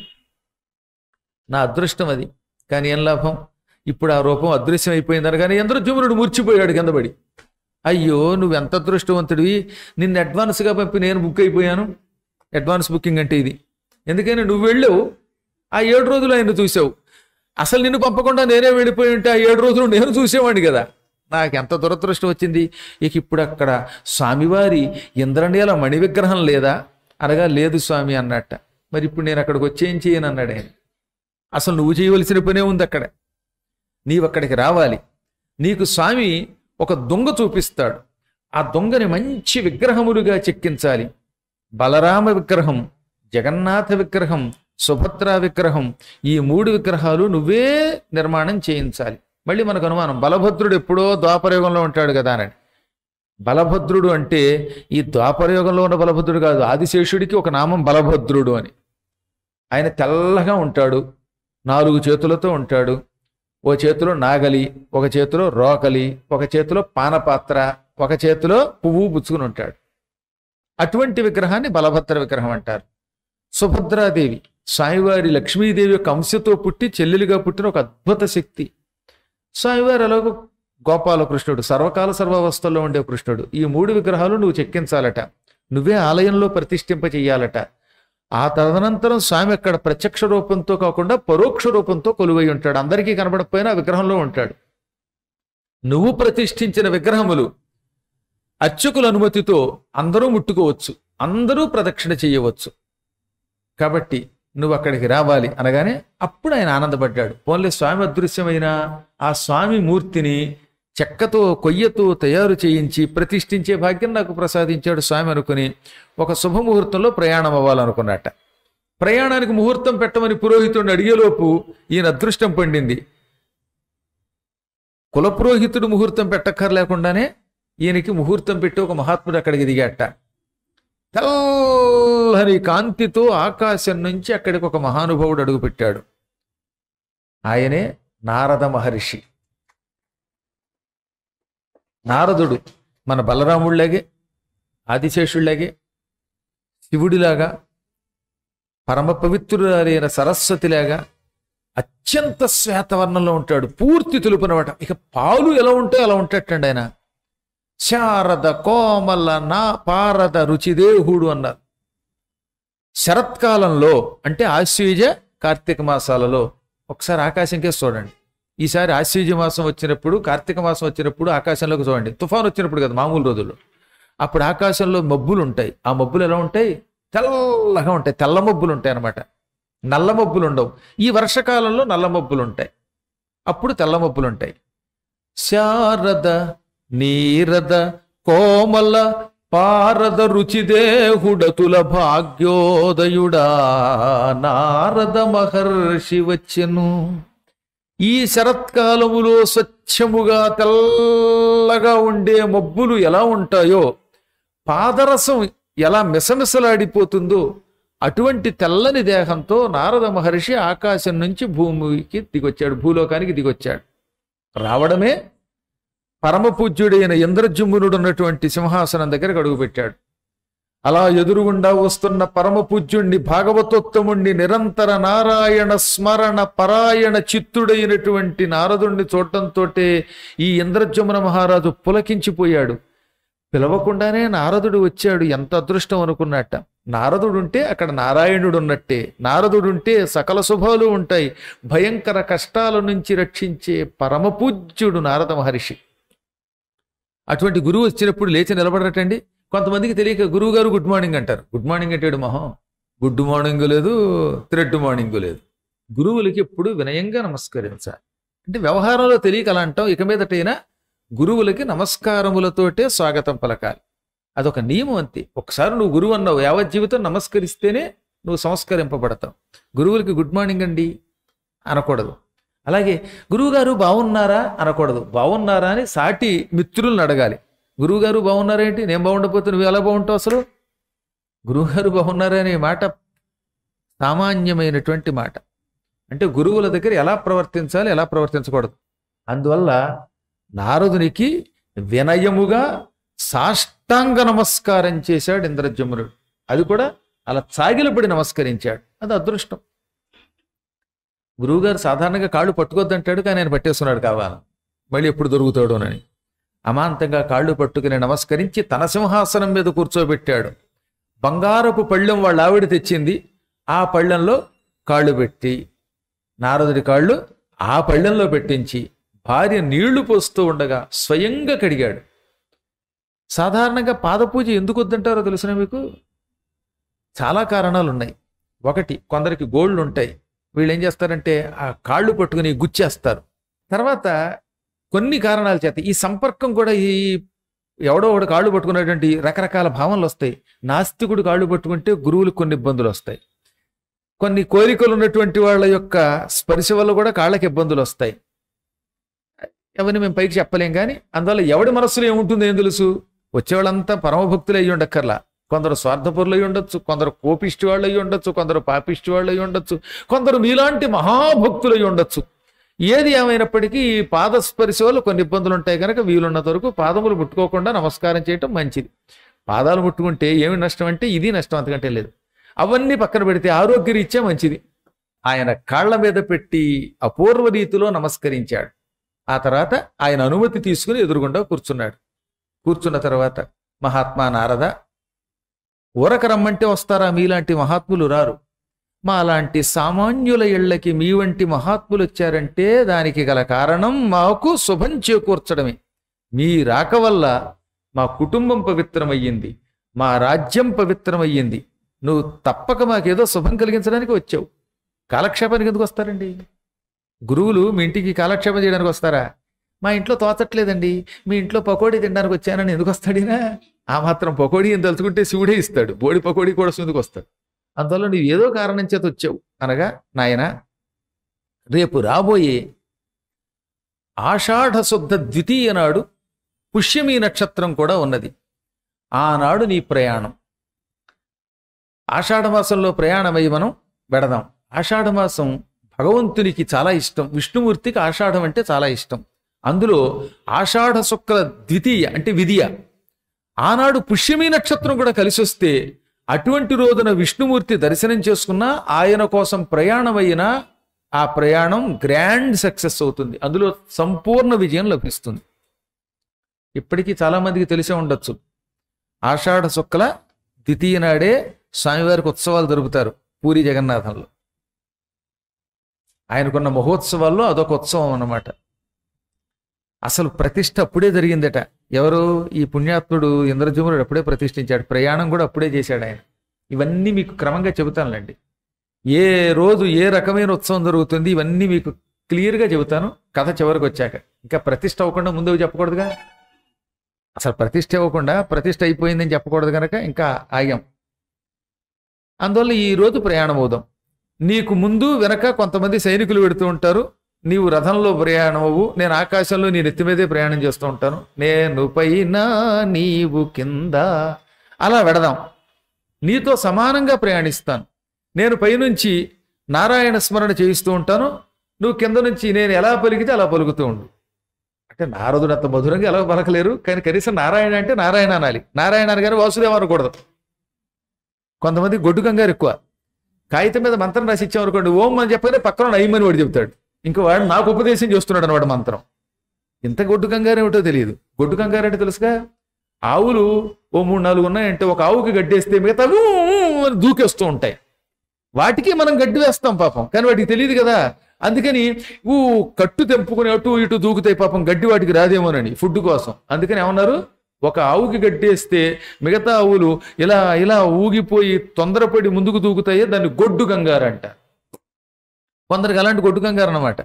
నా అదృష్టం అది కానీ ఏం లాభం ఇప్పుడు ఆ రూపం అదృశ్యం అయిపోయిందని కానీ ఇంద్రజుమ్నుడు మూర్చిపోయాడు కిందపడి అయ్యో నువ్వు ఎంత అదృష్టవంతుడివి నిన్ను అడ్వాన్స్గా పంపి నేను బుక్ అయిపోయాను అడ్వాన్స్ బుకింగ్ అంటే ఇది ఎందుకని నువ్వు వెళ్ళావు ఆ ఏడు రోజులు ఆయన చూసావు అసలు నిన్ను పంపకుండా నేనే వెళ్ళిపోయి ఉంటే ఆ ఏడు రోజులు నేను చూసేవాడిని కదా నాకు ఎంత దురదృష్టం వచ్చింది ఇక ఇప్పుడు అక్కడ స్వామివారి ఇంద్రనీల మణి విగ్రహం లేదా అనగా లేదు స్వామి అన్నట్ట మరి ఇప్పుడు నేను అక్కడికి వచ్చేం చేయను అన్నాడు ఆయన అసలు నువ్వు చేయవలసిన పనే ఉంది అక్కడ నీవు అక్కడికి రావాలి నీకు స్వామి ఒక దొంగ చూపిస్తాడు ఆ దొంగని మంచి విగ్రహములుగా చెక్కించాలి బలరామ విగ్రహం జగన్నాథ విగ్రహం సుభద్ర విగ్రహం ఈ మూడు విగ్రహాలు నువ్వే నిర్మాణం చేయించాలి మళ్ళీ మనకు అనుమానం బలభద్రుడు ఎప్పుడో ద్వాపరయుగంలో ఉంటాడు కదా అని బలభద్రుడు అంటే ఈ ద్వాపరయుగంలో ఉన్న బలభద్రుడు కాదు ఆదిశేషుడికి ఒక నామం బలభద్రుడు అని ఆయన తెల్లగా ఉంటాడు నాలుగు చేతులతో ఉంటాడు ఓ చేతిలో నాగలి ఒక చేతిలో రోకలి ఒక చేతిలో పానపాత్ర ఒక చేతిలో పువ్వు పుచ్చుకుని ఉంటాడు అటువంటి విగ్రహాన్ని బలభద్ర విగ్రహం అంటారు సుభద్రాదేవి స్వామివారి లక్ష్మీదేవి యొక్క అంశతో పుట్టి చెల్లెలిగా పుట్టిన ఒక అద్భుత శక్తి స్వామివారు ఎలాగో గోపాలకృష్ణుడు సర్వకాల సర్వావస్థల్లో ఉండే కృష్ణుడు ఈ మూడు విగ్రహాలు నువ్వు చెక్కించాలట నువ్వే ఆలయంలో ప్రతిష్ఠింప చెయ్యాలట ఆ తదనంతరం స్వామి అక్కడ ప్రత్యక్ష రూపంతో కాకుండా పరోక్ష రూపంతో కొలువై ఉంటాడు అందరికీ కనబడకపోయినా ఆ విగ్రహంలో ఉంటాడు నువ్వు ప్రతిష్ఠించిన విగ్రహములు అర్చకుల అనుమతితో అందరూ ముట్టుకోవచ్చు అందరూ ప్రదక్షిణ చేయవచ్చు కాబట్టి నువ్వు అక్కడికి రావాలి అనగానే అప్పుడు ఆయన ఆనందపడ్డాడు పోన్లే స్వామి అదృశ్యమైన ఆ స్వామి మూర్తిని చెక్కతో కొయ్యతో తయారు చేయించి ప్రతిష్ఠించే భాగ్యం నాకు ప్రసాదించాడు స్వామి అనుకుని ఒక శుభముహూర్తంలో ప్రయాణం అవ్వాలనుకున్నట్ట ప్రయాణానికి ముహూర్తం పెట్టమని పురోహితుడిని అడిగేలోపు ఈయన అదృష్టం పండింది కులపురోహితుడు ముహూర్తం పెట్టక్కర్లేకుండానే ఈయనకి ముహూర్తం పెట్టి ఒక మహాత్ముడు అక్కడికి దిగాట తెల్లని కాంతితో ఆకాశం నుంచి అక్కడికి ఒక మహానుభావుడు అడుగుపెట్టాడు ఆయనే నారద మహర్షి నారదుడు మన బలరాముడిలాగే ఆదిశేషుడిలాగే శివుడిలాగా పరమ పవిత్రులైన సరస్వతిలాగా అత్యంత శ్వేతవర్ణంలో ఉంటాడు పూర్తి తెలుపునమాట ఇక పాలు ఎలా ఉంటే అలా ఉంటాటండి ఆయన శారద కోమల నా పారద రుచిదేహుడు అన్నారు శరత్కాలంలో అంటే ఆశ్వీజ కార్తీక మాసాలలో ఒకసారి ఆకాశం కేసి చూడండి ఈసారి ఆశ్వీజ మాసం వచ్చినప్పుడు కార్తీక మాసం వచ్చినప్పుడు ఆకాశంలోకి చూడండి తుఫాన్ వచ్చినప్పుడు కదా మామూలు రోజుల్లో అప్పుడు ఆకాశంలో మబ్బులు ఉంటాయి ఆ మబ్బులు ఎలా ఉంటాయి తెల్లగా ఉంటాయి తెల్ల మబ్బులు ఉంటాయి అన్నమాట నల్ల మబ్బులు ఉండవు ఈ వర్షకాలంలో నల్ల మబ్బులు ఉంటాయి అప్పుడు తెల్ల మబ్బులు ఉంటాయి శారద నీరద కోమల పారద రుచిదేహుడతుల భాగ్యోదయుడా నారద మహర్షి వచ్చెను ఈ శరత్కాలములో స్వచ్ఛముగా తెల్లగా ఉండే మబ్బులు ఎలా ఉంటాయో పాదరసం ఎలా మిసమిసలాడిపోతుందో అటువంటి తెల్లని దేహంతో నారద మహర్షి ఆకాశం నుంచి భూమికి దిగొచ్చాడు భూలోకానికి దిగొచ్చాడు రావడమే పరమపూజ్యుడైన ఇంద్రజుమ్మునుడు ఉన్నటువంటి సింహాసనం దగ్గరకు అడుగుపెట్టాడు అలా ఎదురుగుండా వస్తున్న పరమపూజ్యుణ్ణి భాగవతోత్తముణ్ణి నిరంతర నారాయణ స్మరణ పరాయణ చిత్తుడైనటువంటి నారదుణ్ణి చూడటంతోటే ఈ ఇంద్రజమున మహారాజు పులకించిపోయాడు పిలవకుండానే నారదుడు వచ్చాడు ఎంత అదృష్టం అనుకున్నట్ట నారదుడుంటే అక్కడ నారాయణుడు ఉన్నట్టే నారదుడుంటే సకల శుభాలు ఉంటాయి భయంకర కష్టాల నుంచి రక్షించే పరమపూజ్యుడు నారద మహర్షి అటువంటి గురువు వచ్చినప్పుడు లేచి నిలబడటండి కొంతమందికి తెలియక గురువు గారు గుడ్ మార్నింగ్ అంటారు గుడ్ మార్నింగ్ అంటాడు మొహం గుడ్ మార్నింగ్ లేదు థ్రెడ్ మార్నింగ్ లేదు గురువులకి ఎప్పుడు వినయంగా నమస్కరించాలి అంటే వ్యవహారంలో తెలియక అలా అంటాం ఇక మీదటైనా గురువులకి నమస్కారములతోటే స్వాగతం పలకాలి అదొక నియమం అంతే ఒకసారి నువ్వు గురువు అన్నావు యావత్ జీవితం నమస్కరిస్తేనే నువ్వు సంస్కరింపబడతావు గురువులకి గుడ్ మార్నింగ్ అండి అనకూడదు అలాగే గురువుగారు బాగున్నారా అనకూడదు బాగున్నారా అని సాటి మిత్రులను అడగాలి గురువుగారు బాగున్నారా ఏంటి నేను బాగుండకపోతే నువ్వు ఎలా బాగుంటావు అసలు గురువుగారు బాగున్నారా అనే మాట సామాన్యమైనటువంటి మాట అంటే గురువుల దగ్గర ఎలా ప్రవర్తించాలి ఎలా ప్రవర్తించకూడదు అందువల్ల నారదునికి వినయముగా సాష్టాంగ నమస్కారం చేశాడు ఇంద్రజమునుడు అది కూడా అలా చాగిలపడి నమస్కరించాడు అది అదృష్టం గురువుగారు సాధారణంగా కాళ్ళు పట్టుకోద్దంటాడు కానీ ఆయన పట్టేస్తున్నాడు కావాలి మళ్ళీ ఎప్పుడు దొరుకుతాడోనని అమాంతంగా కాళ్ళు పట్టుకుని నమస్కరించి తన సింహాసనం మీద కూర్చోబెట్టాడు బంగారపు పళ్ళెం వాళ్ళ ఆవిడ తెచ్చింది ఆ పళ్ళెంలో కాళ్ళు పెట్టి నారదుడి కాళ్ళు ఆ పళ్ళెంలో పెట్టించి భార్య నీళ్లు పోస్తూ ఉండగా స్వయంగా కడిగాడు సాధారణంగా పాదపూజ ఎందుకు వద్దంటారో తెలుసిన మీకు చాలా కారణాలు ఉన్నాయి ఒకటి కొందరికి గోళ్ళు ఉంటాయి వీళ్ళు ఏం చేస్తారంటే ఆ కాళ్ళు పట్టుకుని గుచ్చేస్తారు తర్వాత కొన్ని కారణాల చేత ఈ సంపర్కం కూడా ఈ ఎవడో ఒకడు కాళ్ళు పట్టుకునేటువంటి రకరకాల భావనలు వస్తాయి నాస్తికుడు కాళ్ళు పట్టుకుంటే గురువులకు కొన్ని ఇబ్బందులు వస్తాయి కొన్ని కోరికలు ఉన్నటువంటి వాళ్ళ యొక్క స్పర్శ వల్ల కూడా కాళ్ళకి ఇబ్బందులు వస్తాయి ఎవరిని మేము పైకి చెప్పలేం కానీ అందువల్ల ఎవడి మనస్సులో ఏముంటుందో ఏం తెలుసు వచ్చేవాళ్ళంతా పరమభక్తులు అయ్యి ఉండక్కర్లా కొందరు స్వార్థపరులు అయి ఉండొచ్చు కొందరు కోపిష్టి వాళ్ళు అయి ఉండొచ్చు కొందరు పాపిష్టి వాళ్ళు అయి ఉండొచ్చు కొందరు మీలాంటి మహాభక్తులు అయి ఉండొచ్చు ఏది ఏమైనప్పటికీ ఈ పాదస్పర్శ వల్ల కొన్ని ఇబ్బందులు ఉంటాయి కనుక వీలున్నంత వరకు పాదములు ముట్టుకోకుండా నమస్కారం చేయటం మంచిది పాదాలు ముట్టుకుంటే ఏమి నష్టం అంటే ఇది నష్టం అంతకంటే లేదు అవన్నీ పక్కన పెడితే ఆరోగ్యరీత్యా మంచిది ఆయన కాళ్ల మీద పెట్టి అపూర్వ రీతిలో నమస్కరించాడు ఆ తర్వాత ఆయన అనుమతి తీసుకుని ఎదురుగుండా కూర్చున్నాడు కూర్చున్న తర్వాత మహాత్మా నారద ఊరక రమ్మంటే వస్తారా మీలాంటి మహాత్ములు రారు మా లాంటి సామాన్యుల ఇళ్లకి మీ వంటి మహాత్ములు వచ్చారంటే దానికి గల కారణం మాకు శుభం చేకూర్చడమే మీ రాక వల్ల మా కుటుంబం పవిత్రమయ్యింది మా రాజ్యం పవిత్రమయ్యింది నువ్వు తప్పక మాకేదో శుభం కలిగించడానికి వచ్చావు కాలక్షేపానికి ఎందుకు వస్తారండి గురువులు మీ ఇంటికి కాలక్షేపం చేయడానికి వస్తారా మా ఇంట్లో తోచట్లేదండి మీ ఇంట్లో పకోడీ తినడానికి వచ్చానని ఎందుకు వస్తాడినా ఆ మాత్రం పకోడీ అని తలుచుకుంటే శివుడే ఇస్తాడు బోడి పకోడీ కూడా ఎందుకు వస్తాడు అందువల్ల నువ్వు ఏదో కారణం చేత వచ్చావు అనగా నాయన రేపు రాబోయే ఆషాఢ శుద్ధ ద్వితీయ నాడు పుష్యమీ నక్షత్రం కూడా ఉన్నది ఆనాడు నీ ప్రయాణం ఆషాఢమాసంలో ప్రయాణమై మనం వెడదాం ఆషాఢమాసం భగవంతునికి చాలా ఇష్టం విష్ణుమూర్తికి ఆషాఢం అంటే చాలా ఇష్టం అందులో ఆషాఢ శుక్ల ద్వితీయ అంటే విధియ ఆనాడు పుష్యమీ నక్షత్రం కూడా కలిసి వస్తే అటువంటి రోజున విష్ణుమూర్తి దర్శనం చేసుకున్నా ఆయన కోసం ప్రయాణమైన ఆ ప్రయాణం గ్రాండ్ సక్సెస్ అవుతుంది అందులో సంపూర్ణ విజయం లభిస్తుంది ఇప్పటికీ చాలామందికి తెలిసే ఉండొచ్చు ఆషాఢ శుక్ల ద్వితీయ నాడే స్వామివారికి ఉత్సవాలు జరుపుతారు పూరి జగన్నాథంలో ఆయనకున్న మహోత్సవాల్లో అదొక ఉత్సవం అన్నమాట అసలు ప్రతిష్ట అప్పుడే జరిగిందట ఎవరు ఈ పుణ్యాత్ముడు ఇంద్రజమునుడు అప్పుడే ప్రతిష్ఠించాడు ప్రయాణం కూడా అప్పుడే చేశాడు ఆయన ఇవన్నీ మీకు క్రమంగా చెబుతానులేండి ఏ రోజు ఏ రకమైన ఉత్సవం జరుగుతుంది ఇవన్నీ మీకు క్లియర్గా చెబుతాను కథ చివరికి వచ్చాక ఇంకా ప్రతిష్ట అవ్వకుండా ముందు చెప్పకూడదుగా అసలు ప్రతిష్ట ఇవ్వకుండా ప్రతిష్ట అయిపోయిందని చెప్పకూడదు కనుక ఇంకా ఆగాం అందువల్ల ఈ రోజు ప్రయాణం అవుదాం నీకు ముందు వెనక కొంతమంది సైనికులు పెడుతూ ఉంటారు నీవు రథంలో ప్రయాణం అవ్వు నేను ఆకాశంలో నీ నెత్తి మీదే ప్రయాణం చేస్తూ ఉంటాను నేను పైన నీవు కింద అలా వెడదాం నీతో సమానంగా ప్రయాణిస్తాను నేను పైనుంచి నారాయణ స్మరణ చేయిస్తూ ఉంటాను నువ్వు కింద నుంచి నేను ఎలా పలికితే అలా పలుకుతూ ఉండు అంటే నారదుడు అంత మధురంగా ఎలా పలకలేరు కానీ కనీసం నారాయణ అంటే నారాయణ అనాలి నారాయణ అని కానీ వాసుదేవ అనకూడదు కొంతమంది గొడ్డు కంగారు ఎక్కువ కాగితం మీద మంత్రం రాసి ఇచ్చామనుకోండి ఓం అని చెప్పగానే పక్కన అయ్యమని వాడు చెప్తాడు ఇంకా వాడు నాకు ఉపదేశం చేస్తున్నాడు అనమాట మంత్రం ఇంత గొడ్డు కంగారు ఏమిటో తెలియదు గొడ్డు కంగారు అంటే తెలుసుగా ఆవులు ఓ మూడు నాలుగు ఉన్నాయంటే ఒక ఆవుకి గడ్డేస్తే మిగతా ఊ ఊ అని దూకేస్తూ ఉంటాయి వాటికి మనం గడ్డి వేస్తాం పాపం కానీ వాటికి తెలియదు కదా అందుకని ఊ కట్టు తెంపుకుని అటు ఇటు దూకుతాయి పాపం గడ్డి వాటికి రాదేమోనని ఫుడ్ కోసం అందుకని ఏమన్నారు ఒక ఆవుకి గడ్డేస్తే మిగతా ఆవులు ఇలా ఇలా ఊగిపోయి తొందరపడి ముందుకు దూకుతాయి దాన్ని గొడ్డు కంగారు అంట కొందరికి అలాంటి గొడ్డు కంగారు అనమాట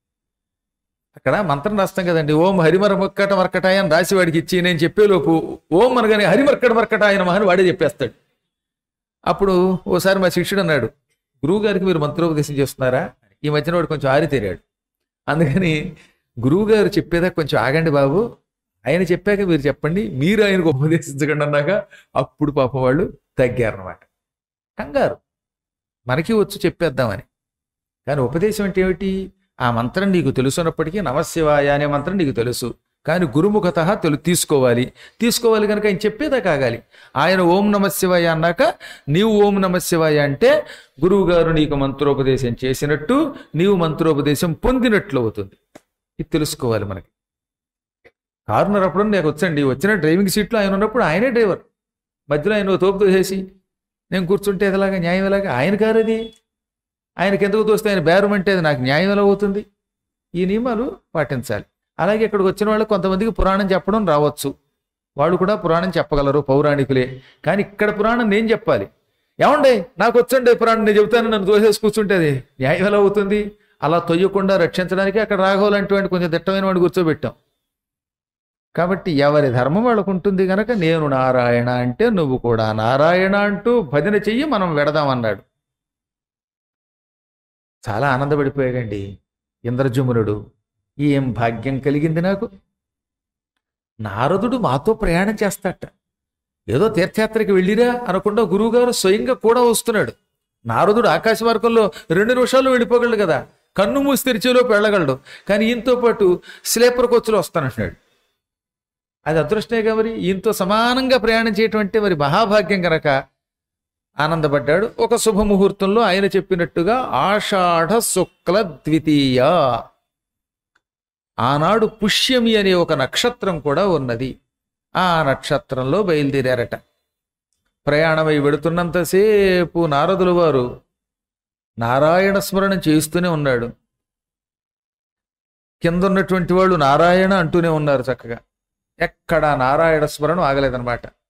అక్కడ మంత్రం రాస్తాం కదండి ఓం హరిమర మర్కట మర్కటాయ అని రాసి వాడికి ఇచ్చి నేను చెప్పేలోపు ఓం అనగానే హరిమర్కట మర్కటాయన మహని వాడే చెప్పేస్తాడు అప్పుడు ఓసారి మా శిష్యుడు అన్నాడు గురువు గారికి మీరు మంత్రోపదేశం చేస్తున్నారా ఈ మధ్యన వాడు కొంచెం ఆరితేరాడు అందుకని గురువు గారు చెప్పేదా కొంచెం ఆగండి బాబు ఆయన చెప్పాక మీరు చెప్పండి మీరు ఆయనకు ఉపదేశించకండి అన్నాక అప్పుడు పాపం వాళ్ళు తగ్గారనమాట కంగారు మనకి వచ్చు చెప్పేద్దామని కానీ ఉపదేశం అంటే ఏమిటి ఆ మంత్రం నీకు తెలుసున్నప్పటికీ నమశివాయ అనే మంత్రం నీకు తెలుసు కానీ గురుముఖత తెలు తీసుకోవాలి తీసుకోవాలి కనుక ఆయన చెప్పేదా కాగాలి ఆయన ఓం నమశివాయ అన్నాక నీవు ఓం నమశివాయ అంటే గురువు గారు నీకు మంత్రోపదేశం చేసినట్టు నీవు మంత్రోపదేశం పొందినట్లు అవుతుంది ఇది తెలుసుకోవాలి మనకి కారు నడపడం నాకు వచ్చండి వచ్చిన డ్రైవింగ్ సీట్లో ఆయన ఉన్నప్పుడు ఆయనే డ్రైవర్ మధ్యలో ఆయన ఓ తోపు తోసేసి నేను కూర్చుంటే ఎలాగా న్యాయం ఎలాగా ఆయన కారు అది ఆయనకి ఎందుకు తోస్తే ఆయన బేరం అంటే అది నాకు న్యాయం ఎలా అవుతుంది ఈ నియమాలు పాటించాలి అలాగే ఇక్కడికి వచ్చిన వాళ్ళు కొంతమందికి పురాణం చెప్పడం రావచ్చు వాళ్ళు కూడా పురాణం చెప్పగలరు పౌరాణికులే కానీ ఇక్కడ పురాణం నేను చెప్పాలి ఏమండే నాకు వచ్చండి పురాణం నేను చెబుతాను నన్ను తోసేసి కూర్చుంటే అది న్యాయం ఎలా అవుతుంది అలా తొయ్యకుండా రక్షించడానికి అక్కడ రాఘవులంటువంటి కొంచెం దిట్టమైన వాడిని కూర్చోబెట్టాం కాబట్టి ఎవరి ధర్మం వాళ్ళకు ఉంటుంది గనక నేను నారాయణ అంటే నువ్వు కూడా నారాయణ అంటూ భజన చెయ్యి మనం వెడదామన్నాడు చాలా ఆనందపడిపోయాడండి ఇంద్రజమునుడు ఏం భాగ్యం కలిగింది నాకు నారదుడు మాతో ప్రయాణం చేస్తాట ఏదో తీర్థయాత్రకి వెళ్ళిరా అనకుండా గురువుగారు స్వయంగా కూడా వస్తున్నాడు నారదుడు ఆకాశ మార్గంలో రెండు నిమిషాల్లో వెళ్ళిపోగలడు కదా కన్ను మూసి తెరిచేలోపు వెళ్ళగలడు కానీ ఈయనతో పాటు స్లీపర్ కోచ్లో వస్తానంటున్నాడు అది అదృష్టమే మరి ఈయనతో సమానంగా ప్రయాణం చేయటం అంటే మరి మహాభాగ్యం కనుక ఆనందపడ్డాడు ఒక శుభముహూర్తంలో ఆయన చెప్పినట్టుగా ఆషాఢ శుక్ల ద్వితీయ ఆనాడు పుష్యమి అనే ఒక నక్షత్రం కూడా ఉన్నది ఆ నక్షత్రంలో బయలుదేరారట ప్రయాణమై వెడుతున్నంతసేపు నారదుల వారు నారాయణ స్మరణ చేస్తూనే ఉన్నాడు కింద ఉన్నటువంటి వాళ్ళు నారాయణ అంటూనే ఉన్నారు చక్కగా ఎక్కడ నారాయణ స్మరణ ఆగలేదన్నమాట